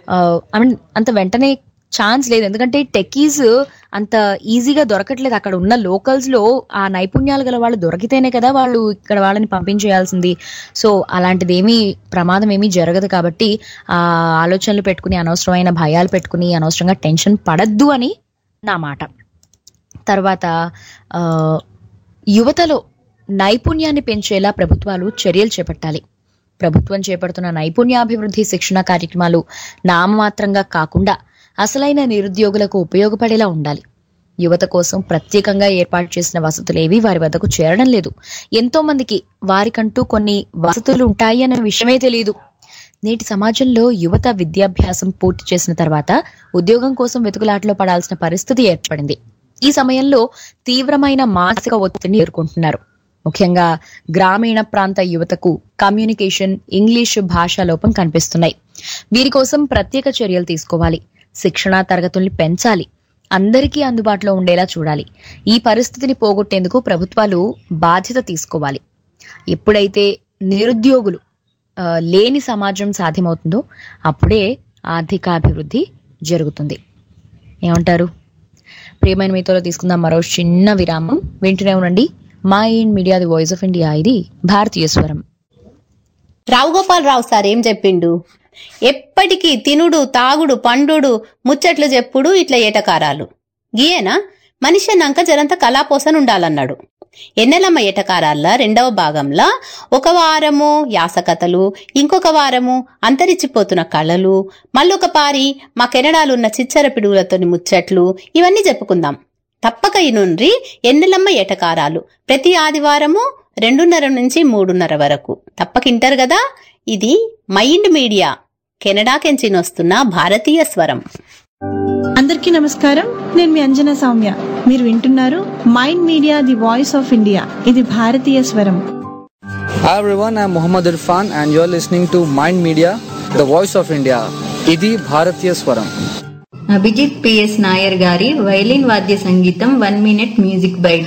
ఐ మీన్ అంత వెంటనే ఛాన్స్ లేదు ఎందుకంటే టెక్కీస్ అంత ఈజీగా దొరకట్లేదు అక్కడ ఉన్న లోకల్స్ లో ఆ నైపుణ్యాలు గల వాళ్ళు దొరికితేనే కదా వాళ్ళు ఇక్కడ వాళ్ళని పంపించేయాల్సింది సో అలాంటిది ఏమీ ప్రమాదం ఏమీ జరగదు కాబట్టి ఆ ఆలోచనలు పెట్టుకుని అనవసరమైన భయాలు పెట్టుకుని అనవసరంగా టెన్షన్ పడద్దు అని నా మాట తర్వాత ఆ, యువతలో నైపుణ్యాన్ని పెంచేలా ప్రభుత్వాలు చర్యలు చేపట్టాలి ప్రభుత్వం చేపడుతున్న నైపుణ్యాభివృద్ధి శిక్షణ కార్యక్రమాలు నామమాత్రంగా కాకుండా అసలైన నిరుద్యోగులకు ఉపయోగపడేలా ఉండాలి యువత కోసం ప్రత్యేకంగా ఏర్పాటు చేసిన వసతులేవి వారి వద్దకు చేరడం లేదు ఎంతో మందికి వారికంటూ కొన్ని వసతులు ఉంటాయి అన్న విషయమే తెలియదు నేటి సమాజంలో యువత విద్యాభ్యాసం పూర్తి చేసిన తర్వాత ఉద్యోగం కోసం వెతుకులాటలో పడాల్సిన పరిస్థితి ఏర్పడింది ఈ సమయంలో తీవ్రమైన మానసిక ఒత్తిడిని ఎదుర్కొంటున్నారు ముఖ్యంగా గ్రామీణ ప్రాంత యువతకు కమ్యూనికేషన్ ఇంగ్లీష్ భాషా లోపం కనిపిస్తున్నాయి వీరి కోసం ప్రత్యేక చర్యలు తీసుకోవాలి శిక్షణా తరగతుల్ని పెంచాలి అందరికీ అందుబాటులో ఉండేలా చూడాలి ఈ పరిస్థితిని పోగొట్టేందుకు ప్రభుత్వాలు బాధ్యత తీసుకోవాలి ఎప్పుడైతే నిరుద్యోగులు ఆ, లేని సమాజం సాధ్యమవుతుందో అప్పుడే ఆర్థికాభివృద్ధి జరుగుతుంది ఏమంటారు ప్రియమైన మీతో తీసుకుందాం మరో చిన్న విరామం వింటూనే ఉండండి Mind Media the voice of India ఇది భారతీయ స్వరం రావు గోపాల్ రావు సార్ ఏం చెప్పిండు ఎప్పటికీ తినుడు తాగుడు పండుడు ముచ్చట్లు చెప్పుడు ఇట్లా ఏటకారాలు గీయేనా మనిషి అన్నాక జరంత కళాపోసన ఉండాలన్నాడు ఎన్నెలమ్మ ఏటకారాల రెండవ భాగంలో ఒక వారము యాసకథలు ఇంకొక వారము అంతరించిపోతున్న కళలు మళ్ళొక పారి మా కెనడాలున్న చిచ్చర పిడుగులతోని ముచ్చట్లు ఇవన్నీ చెప్పుకుందాం తప్పక ఇనుండ్రి ఎన్నెలమ్మ ఏటకారాలు ప్రతి ఆదివారము రెండున్నర నుంచి మూడున్నర వరకు తప్పకింటారు కదా ఇది మైండ్ మీడియా కెనడాకెంచి వస్తున్న భారతీయ స్వరం అందరికీ నమస్కారం నేను మీ అంజనా సౌమ్య మీరు వింటున్నారు Mind Media the voice of India ఇది భారతీయ స్వరం Hi everyone, I'm Muhammad Irfan and you're listening to Mind Media, the voice of India. ఇది భారతీయ స్వరం అభిజిత్ పిఎస్ నాయర్ గారి వైలిన్ వాద్య సంగీతం one minute music bite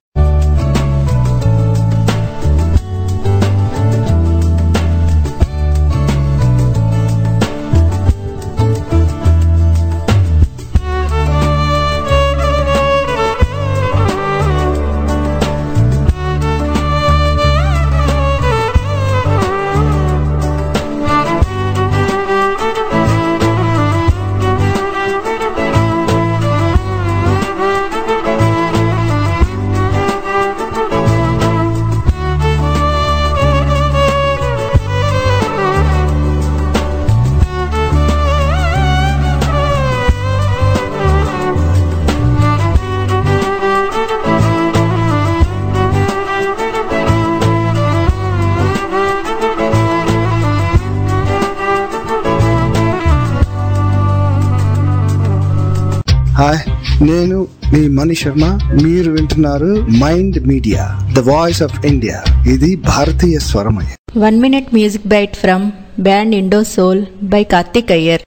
hi నేను మీ మణి శర్మ మీరు వింటున్నారు Mind Media the voice of India ఇది భారతీయ స్వరమయ one minute music bite from band Indo Soul by Karthik Iyer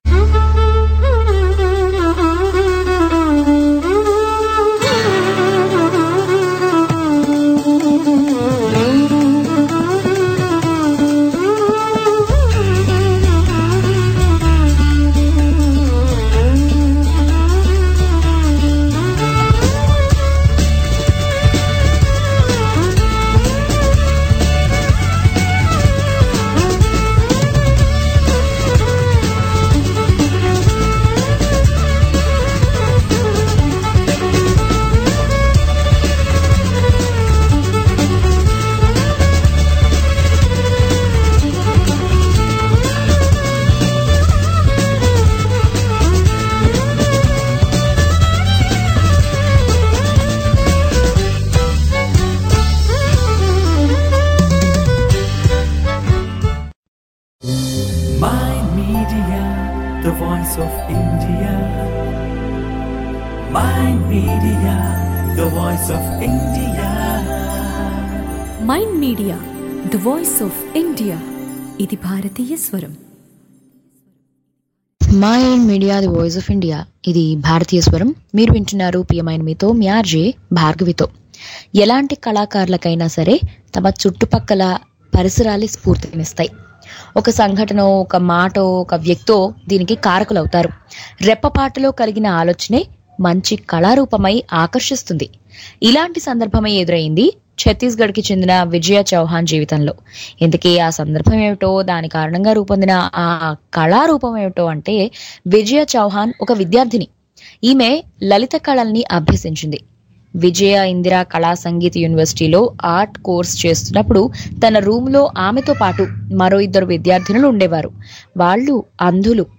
Mind Media, the voice of India. Mind Media, the voice of India. Mind Media the voice of India ఇది భారతీయ స్వరం Mind Media the voice of India ఇది భారతీయ స్వరం మీరు వింటున్నారు ప్రియమైన మీతో మీ ఆర్జే భార్గవితో ఎలాంటి కళాకారులకైనా సరే తమ చుట్టుపక్కల పరిసరాలే స్ఫూర్తినిస్తాయి ఒక సంఘటన ఒక మాట ఒక వ్యక్తో దీనికి కారకులవుతారు రెప్పపాటులో కలిగిన ఆలోచనే మంచి కళారూపమై ఆకర్షిస్తుంది ఇలాంటి సందర్భమే ఎదురైంది ఛత్తీస్గఢ్కి చెందిన విజయ చౌహాన్ జీవితంలో ఇంతకీ ఆ సందర్భం ఏమిటో దాని కారణంగా రూపొందిన ఆ కళారూపం ఏమిటో అంటే విజయ చౌహాన్ ఒక విద్యార్థిని ఈమె లలిత కళల్ని అభ్యసించింది విజయ ఇందిరా కళా సంగీత యూనివర్సిటీలో ఆర్ట్ కోర్స్ చేస్తున్నప్పుడు తన రూమ్ లో ఆమెతో పాటు మరో ఇద్దరు విద్యార్థినులు ఉండేవారు వాళ్ళు అంధులు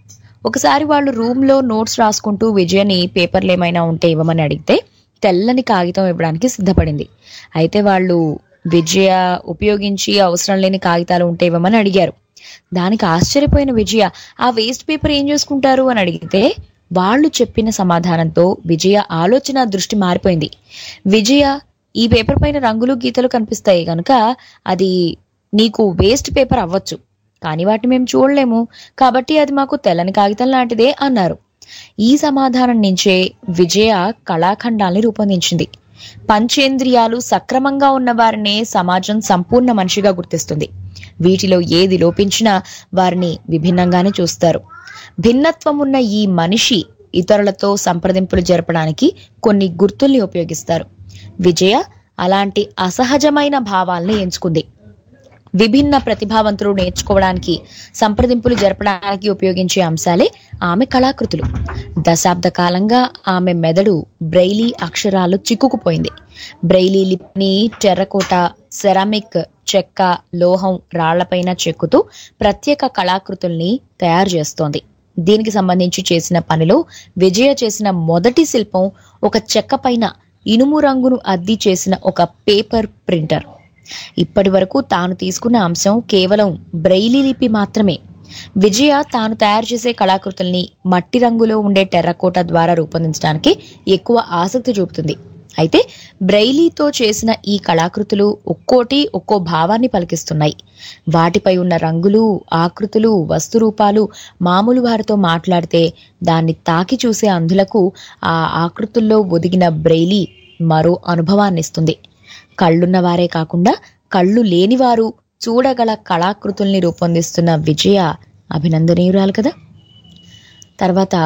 ఒకసారి వాళ్ళు రూమ్ లో నోట్స్ రాసుకుంటూ విజయని పేపర్లు ఏమైనా ఉంటే ఇవ్వమని అడిగితే తెల్లని కాగితం ఇవ్వడానికి సిద్ధపడింది అయితే వాళ్ళు విజయ ఉపయోగించి అవసరం లేని కాగితాలు ఉంటే ఇవ్వమని అడిగారు దానికి ఆశ్చర్యపోయిన విజయ ఆ వేస్ట్ పేపర్ ఏం చేసుకుంటారు అని అడిగితే వాళ్ళు చెప్పిన సమాధానంతో విజయ ఆలోచన దృష్టి మారిపోయింది విజయ ఈ పేపర్ పైన రంగులు గీతలు కనిపిస్తాయి గనుక అది నీకు వేస్ట్ పేపర్ అవ్వచ్చు కానీ వాటిని మేము చూడలేము కాబట్టి అది మాకు తెల్లని కాగితం లాంటిదే అన్నారు ఈ సమాధానం నుంచే విజయ కళాఖండాల్ని రూపొందించింది పంచేంద్రియాలు సక్రమంగా ఉన్న వారినే సమాజం సంపూర్ణ మనిషిగా గుర్తిస్తుంది వీటిలో ఏది లోపించినా వారిని విభిన్నంగానే చూస్తారు భిన్నత్వం ఉన్న ఈ మనిషి ఇతరులతో సంప్రదింపులు జరపడానికి కొన్ని గుర్తుల్ని ఉపయోగిస్తారు విజయ అలాంటి అసహజమైన భావాల్ని ఎంచుకుంది విభిన్న ప్రతిభావంతులు నేర్చుకోవడానికి సంప్రదింపులు జరపడానికి ఉపయోగించే అంశాలే ఆమె కళాకృతులు దశాబ్ద కాలంగా ఆమె మెదడు బ్రైలీ అక్షరాలు చిక్కుకుపోయింది బ్రైలీ లిపిని టెర్రకోట సెరామిక్ చెక్క లోహం రాళ్లపైన చెక్కుతూ ప్రత్యేక కళాకృతుల్ని తయారు చేస్తోంది దీనికి సంబంధించి చేసిన పనిలో విజయ చేసిన మొదటి శిల్పం ఒక చెక్క పైన ఇనుము రంగును అద్ది చేసిన ఒక పేపర్ ప్రింటర్ ఇప్పటి వరకు తాను తీసుకున్న అంశం కేవలం బ్రైలీ లిపి మాత్రమే విజయ తాను తయారు చేసే కళాకృతుల్ని మట్టి రంగులో ఉండే టెర్రకోట ద్వారా రూపొందించడానికి ఎక్కువ ఆసక్తి చూపుతుంది అయితే బ్రైలీతో చేసిన ఈ కళాకృతులు ఒక్కోటి ఒక్కో భావాన్ని పలికిస్తున్నాయి వాటిపై ఉన్న రంగులు ఆకృతులు వస్తురూపాలు మామూలు వారితో మాట్లాడితే దాన్ని తాకి చూసే అంధులకు ఆ ఆకృతుల్లో ఒదిగిన బ్రైలీ మరో అనుభవాన్నిస్తుంది కళ్ళున్న వారే కాకుండా కళ్ళు లేనివారు చూడగల కళాకృతుల్ని రూపొందిస్తున్న విజయ అభినందనీయురాలు కదా తర్వాత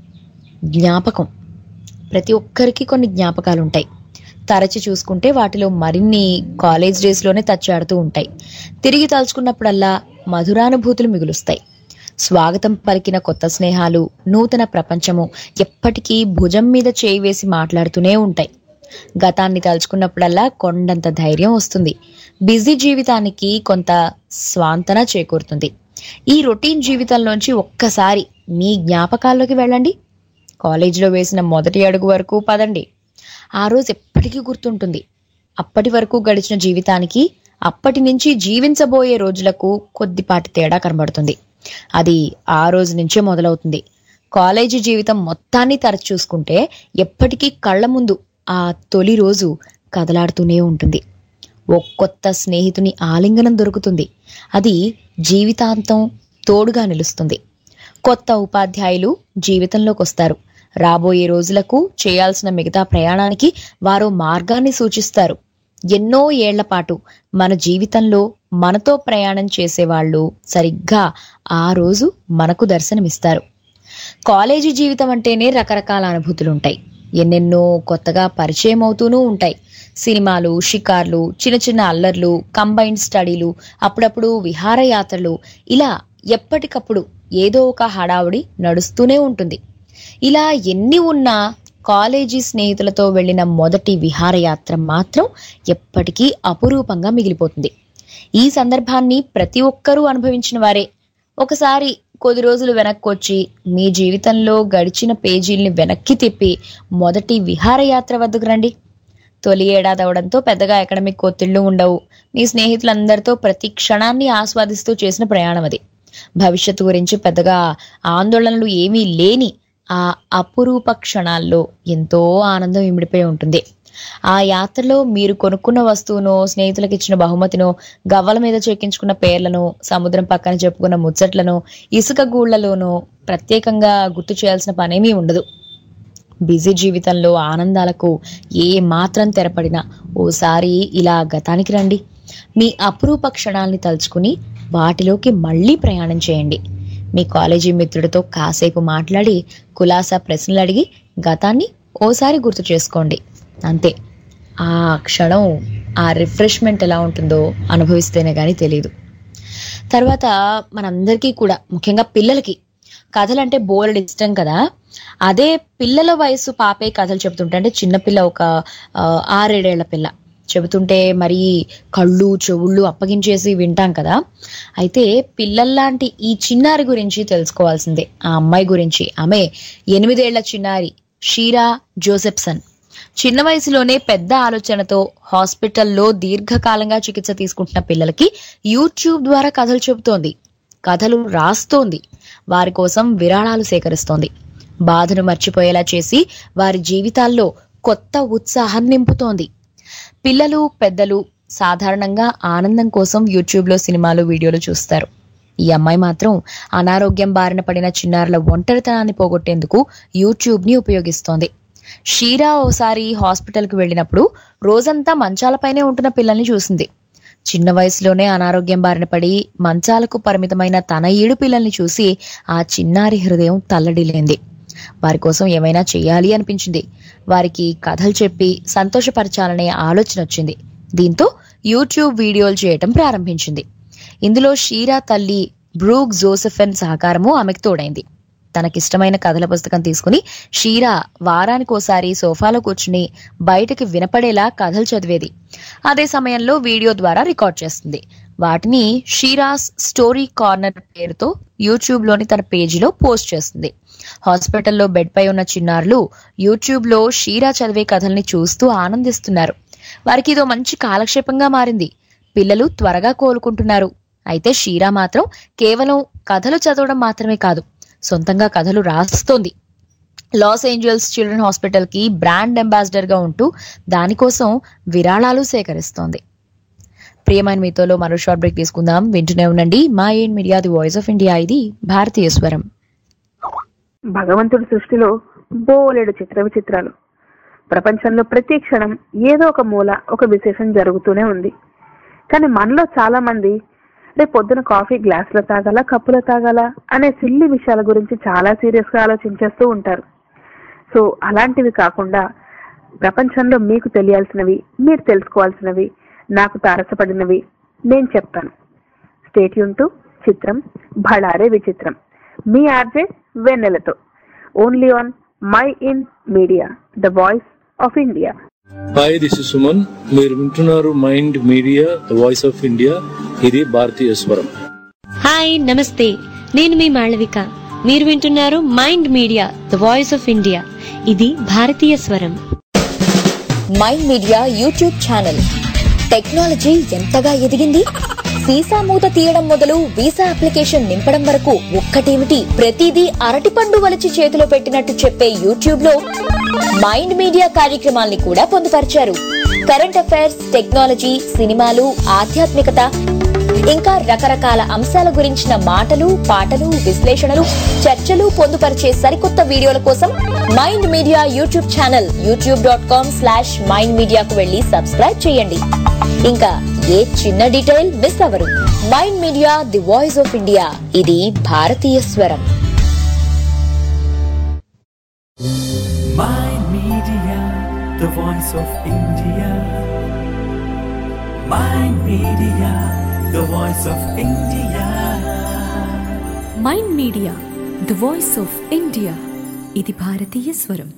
జ్ఞాపకం ప్రతి ఒక్కరికి కొన్ని జ్ఞాపకాలు ఉంటాయి తరచి చూసుకుంటే వాటిలో మరిన్ని కాలేజ్ డేస్లోనే తచ్చాడుతూ ఉంటాయి తిరిగి తలుచుకున్నప్పుడల్లా మధురానుభూతులు మిగులుస్తాయి స్వాగతం పలికిన కొత్త స్నేహాలు నూతన ప్రపంచము ఎప్పటికీ భుజం మీద చేయి వేసి మాట్లాడుతూనే ఉంటాయి గతాన్ని తలుచుకున్నప్పుడల్లా కొండంత ధైర్యం వస్తుంది బిజీ జీవితానికి కొంత స్వాంతన చేకూరుతుంది ఈ రొటీన్ జీవితంలోంచి ఒక్కసారి మీ జ్ఞాపకాల్లోకి వెళ్ళండి కాలేజీలో వేసిన మొదటి అడుగు వరకు పదండి ఆ రోజు ఎప్పటికీ గుర్తుంటుంది అప్పటి వరకు గడిచిన జీవితానికి అప్పటి నుంచి జీవించబోయే రోజులకు కొద్దిపాటి తేడా కనబడుతుంది అది ఆ రోజు నుంచే మొదలవుతుంది కాలేజీ జీవితం మొత్తాన్ని తరచి చూసుకుంటే ఎప్పటికీ కళ్ళ ముందు ఆ తొలి రోజు కదలాడుతూనే ఉంటుంది ఓ కొత్త స్నేహితుని ఆలింగనం దొరుకుతుంది అది జీవితాంతం తోడుగా నిలుస్తుంది కొత్త ఉపాధ్యాయులు జీవితంలోకి వస్తారు రాబోయే రోజులకు చేయాల్సిన మిగతా ప్రయాణానికి వారు మార్గాన్ని సూచిస్తారు ఎన్నో ఏళ్ల పాటు మన జీవితంలో మనతో ప్రయాణం చేసేవాళ్ళు సరిగ్గా ఆ రోజు మనకు దర్శనమిస్తారు కాలేజీ జీవితం అంటేనే రకరకాల అనుభూతులు ఉంటాయి ఎన్నెన్నో కొత్తగా పరిచయం అవుతూనూ ఉంటాయి సినిమాలు షికార్లు చిన్న చిన్న అల్లర్లు కంబైన్డ్ స్టడీలు అప్పుడప్పుడు విహారయాత్రలు ఇలా ఎప్పటికప్పుడు ఏదో ఒక హడావుడి నడుస్తూనే ఉంటుంది ఇలా ఎన్ని ఉన్నా కాలేజీ స్నేహితులతో వెళ్ళిన మొదటి విహారయాత్ర మాత్రం ఎప్పటికీ అపురూపంగా మిగిలిపోతుంది ఈ సందర్భాన్ని ప్రతి ఒక్కరూ అనుభవించిన వారే ఒకసారి కొద్ది రోజులు వెనక్కొచ్చి మీ జీవితంలో గడిచిన పేజీల్ని వెనక్కి తిప్పి మొదటి విహారయాత్ర వద్దకు రండి తొలి ఏడాది అవడంతో పెద్దగా ఎకడమిక్ ఒత్తిళ్లు ఉండవు మీ స్నేహితులందరితో ప్రతి క్షణాన్ని ఆస్వాదిస్తూ చేసిన ప్రయాణం అది భవిష్యత్తు గురించి పెద్దగా ఆందోళనలు ఏమీ లేని ఆ అపురూప క్షణాల్లో ఎంతో ఆనందం ఇమిడిపోయి ఉంటుంది ఆ యాత్రలో మీరు కొనుక్కున్న వస్తువునో స్నేహితులకు ఇచ్చిన బహుమతినో గవ్వల మీద చెక్కించుకున్న పేర్లను సముద్రం పక్కన చెప్పుకున్న ముచ్చట్లను ఇసుక గూళ్లలోనో ప్రత్యేకంగా గుర్తు చేయాల్సిన పనేమీ ఉండదు బిజీ జీవితంలో ఆనందాలకు ఏ మాత్రం తెరపడినా ఓసారి ఇలా గతానికి రండి మీ అపురూప క్షణాల్ని తలుచుకుని వాటిలోకి మళ్ళీ ప్రయాణం చేయండి మీ కాలేజీ మిత్రుడితో కాసేపు మాట్లాడి కులాసా ప్రశ్నలు అడిగి గతాన్ని ఓసారి గుర్తు చేసుకోండి అంతే ఆ క్షణం ఆ రిఫ్రెష్మెంట్ ఎలా ఉంటుందో అనుభవిస్తేనే కానీ తెలియదు తర్వాత మనందరికీ కూడా ముఖ్యంగా పిల్లలకి కథలంటే బోర్డు ఇష్టం కదా అదే పిల్లల వయసు పాపే కథలు చెప్తుంటే అంటే చిన్నపిల్ల ఒక ఆ, ఆరేడేళ్ల పిల్ల చెబుతుంటే మరి కళ్ళు చెవుళ్ళు అప్పగించేసి వింటాం కదా అయితే పిల్లల్లాంటి ఈ చిన్నారి గురించి తెలుసుకోవాల్సిందే ఆ అమ్మాయి గురించి ఆమె ఎనిమిదేళ్ల చిన్నారి షీరా జోసెప్సన్ చిన్న వయసులోనే పెద్ద ఆలోచనతో హాస్పిటల్లో దీర్ఘకాలంగా చికిత్స తీసుకుంటున్న పిల్లలకి యూట్యూబ్ ద్వారా కథలు చెబుతోంది కథలు రాస్తోంది వారి కోసం విరాళాలు సేకరిస్తోంది బాధను మర్చిపోయేలా చేసి వారి జీవితాల్లో కొత్త ఉత్సాహం నింపుతోంది పిల్లలు పెద్దలు సాధారణంగా ఆనందం కోసం యూట్యూబ్లో సినిమాలు వీడియోలు చూస్తారు ఈ అమ్మాయి మాత్రం అనారోగ్యం బారిన పడిన చిన్నారుల ఒంటరితనాన్ని పోగొట్టేందుకు యూట్యూబ్ ని ఉపయోగిస్తోంది షీరా ఓసారి హాస్పిటల్కి వెళ్ళినప్పుడు రోజంతా మంచాలపైనే ఉంటున్న పిల్లల్ని చూసింది చిన్న వయసులోనే అనారోగ్యం బారిన పడి మంచాలకు పరిమితమైన తన ఏడు పిల్లల్ని చూసి ఆ చిన్నారి హృదయం తల్లడిల్లింది వారి కోసం ఏమైనా చేయాలి అనిపించింది వారికి కథలు చెప్పి సంతోషపరచాలనే ఆలోచన వచ్చింది దీంతో యూట్యూబ్ వీడియోలు చేయటం ప్రారంభించింది ఇందులో షీరా తల్లి బ్రూక్ జోసెఫెన్ సహకారము ఆమెకు తోడైంది తనకిష్టమైన కథల పుస్తకం తీసుకుని షీరా వారానికోసారి సోఫాలో కూర్చుని బయటకి వినపడేలా కథలు చదివేది అదే సమయంలో వీడియో ద్వారా రికార్డ్ చేస్తుంది వాటిని షీరాస్ స్టోరీ కార్నర్ పేరుతో యూట్యూబ్ లోని తన పేజీలో పోస్ట్ చేస్తుంది హాస్పిటల్లో బెడ్ పై ఉన్న చిన్నారులు యూట్యూబ్ లో షీరా చదివే కథల్ని చూస్తూ ఆనందిస్తున్నారు వారికి ఇదో మంచి కాలక్షేపంగా మారింది పిల్లలు త్వరగా కోలుకుంటున్నారు అయితే షీరా మాత్రం కేవలం కథలు చదవడం మాత్రమే కాదు సొంతంగా కథలు రాస్తోంది లాస్ ఏంజల్స్ చిల్డ్రన్ హాస్పిటల్ కి బ్రాండ్ అంబాసిడర్ గా ఉంటూ దానికోసం విరాళాలు సేకరిస్తోంది ప్రియమైన మీతోలో మరో షార్ట్ బ్రేక్ తీసుకుందాం వింటూనే ఉండండి Mind Media the voice of India ఇది భారతీయ స్వరం భగవంతుడి సృష్టిలో బోలెడు చిత్ర విచిత్రాలు ప్రపంచంలో ప్రతి క్షణం ఏదో ఒక మూల ఒక విశేషం జరుగుతూనే ఉంది కానీ మనలో చాలా మంది రేపు పొద్దున కాఫీ గ్లాసులో తాగాల కప్పులో తాగాల అనే సిల్లి విషయాల గురించి చాలా సీరియస్ గా ఆలోచించేస్తూ ఉంటారు సో అలాంటివి కాకుండా ప్రపంచంలో మీకు తెలియాల్సినవి మీరు తెలుసుకోవాల్సినవి నాకు తారసపడినవి నేను చెప్తాను స్టేట్యూన్ టు చిత్రం భళారే విచిత్రం మీ ఆర్జే వెన్నెలతో only on Mind Media the voice of India hi this is Suman మీరు వింటున్నారు Mind Media the voice of India ఇది భారతీయ స్వరం హాయ్ నమస్తే నేను మీ మాళవిక మీరు వింటున్నారు Mind Media the voice of India ఇది భారతీయ స్వరం Mind Media YouTube channel technology ఎంతగా ఎదిగింది సీసా మూత తీయడం మొదలు వీసా అప్లికేషన్ నింపడం వరకు ఒక్కటేమిటి ప్రతిదీ అరటిపండు వలిచి చేతిలో పెట్టినట్టు చెప్పే యూట్యూబ్ లో మైండ్ మీడియా కార్యక్రమాల్ని కూడా పొందుపరిచారు కరెంట్ అఫైర్స్ టెక్నాలజీ సినిమాలు ఆధ్యాత్మికత ఇంకా రకరకాల అంశాల గురించిన మాటలు పాటలు విశ్లేషణలు చర్చలు పొందుపరిచే సరికొత్త వీడియోల కోసం Mind Media YouTube channel YouTube dot com slash Mind మీడియాకు వెళ్లి సబ్స్క్రైబ్ చేయండి ఇంకా ఏ చిన్న డీటెయిల్ మిస్ అవరు Mind Media the voice of India ఇది భారతీయ స్వరం Mind Media, the voice of India. Mind Media, the voice of India. Mind Media the voice of India ఇది భారతీయ స్వరం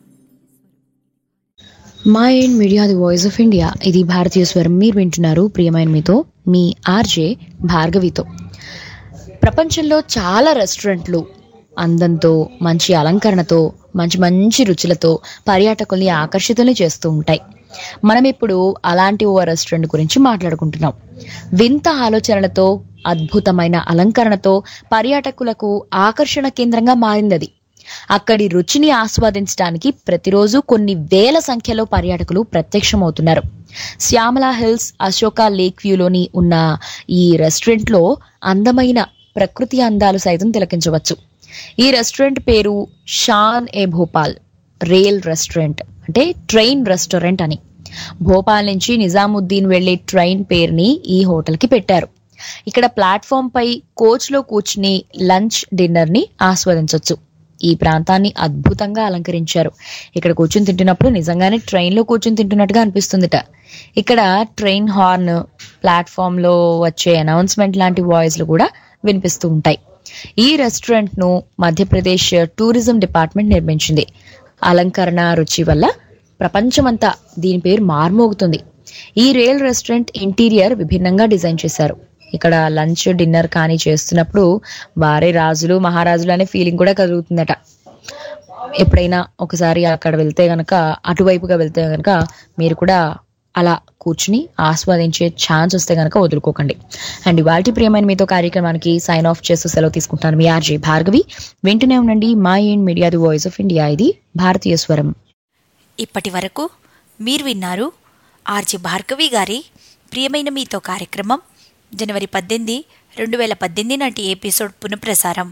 Mind Media the voice of India ఇది భారతీయ స్వరం మీరు వింటున్నారు ప్రియమైన మీతో మీ ఆర్జే భార్గవితో ప్రపంచంలో చాలా రెస్టారెంట్లు అందంతో మంచి అలంకరణతో మంచి మంచి రుచులతో పర్యాటకుల్ని ఆకర్షితుల్ని చేస్తూ ఉంటాయి మనం ఇప్పుడు అలాంటి ఓ రెస్టారెంట్ గురించి మాట్లాడుకుంటున్నాం వింత ఆలోచనలతో అద్భుతమైన అలంకరణతో పర్యాటకులకు ఆకర్షణ కేంద్రంగా మారింది అది అక్కడి రుచిని ఆస్వాదించడానికి ప్రతిరోజు కొన్ని వేల సంఖ్యలో పర్యాటకులు ప్రత్యక్షమవుతున్నారు శ్యామల హిల్స్ అశోక లేక్ వ్యూలోని ఉన్న ఈ రెస్టారెంట్ లో అందమైన ప్రకృతి అందాలు సైతం తిలకించవచ్చు ఈ రెస్టారెంట్ పేరు షాన్ ఏ భోపాల్ రేల్ రెస్టారెంట్ అంటే ట్రైన్ రెస్టారెంట్ అని భోపాల్ నుంచి నిజాముద్దీన్ వెళ్లే ట్రైన్ పేరుని ఈ హోటల్ కి పెట్టారు ఇక్కడ ప్లాట్ఫామ్ పై కోచ్ లో కూర్చుని లంచ్ డిన్నర్ ని ఆస్వాదించవచ్చు ఈ ప్రాంతాన్ని అద్భుతంగా అలంకరించారు ఇక్కడ కూర్చుని తింటున్నప్పుడు నిజంగానే ట్రైన్ లో కూర్చుని తింటున్నట్టుగా అనిపిస్తుందిట ఇక్కడ ట్రైన్ హార్న్ ప్లాట్ఫామ్ లో వచ్చే అనౌన్స్మెంట్ లాంటి వాయిస్లు కూడా వినిపిస్తూ ఉంటాయి ఈ రెస్టారెంట్ ను మధ్యప్రదేశ్ టూరిజం డిపార్ట్మెంట్ నిర్మించింది అలంకరణ రుచి వల్ల ప్రపంచమంతా దీని పేరు మార్మోగుతుంది ఈ రియల్ రెస్టారెంట్ ఇంటీరియర్ విభిన్నంగా డిజైన్ చేశారు ఇక్కడ లంచ్ డిన్నర్ కానీ చేస్తున్నప్పుడు వారే రాజులు మహారాజులు అనే ఫీలింగ్ కూడా కలుగుతుందట ఎప్పుడైనా ఒకసారి అక్కడ వెళ్తే గనక అటువైపుగా వెళ్తే గనక మీరు కూడా అలా కూర్చుని ఆస్వాదించే ఛాన్స్ వస్తే గనక వదులుకోకండి అండ్ ఇవాళ ప్రియమైన మీతో కార్యక్రమానికి సైన్ ఆఫ్ చేస్తూ సెలవు తీసుకుంటాను మీ ఆర్జే భార్గవి వింటూనే ఉండండి Mind Media the voice of India ఇది భారతీయ స్వరం ఇప్పటి వరకు మీరు విన్నారు ఆర్జే భార్గవి గారి ప్రియమైన మీతో కార్యక్రమం జనవరి పద్దెనిమిది రెండు వేల పద్దెనిమిది నాటి ఎపిసోడ్ పునఃప్రసారం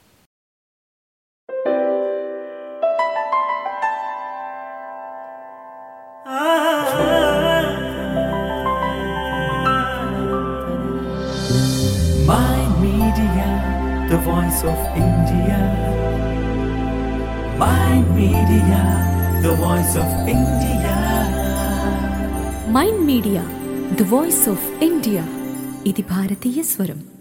My Media, the voice of India. My Media, the voice of India. Mind Media the voice of India ఇది భారతీయ స్వరం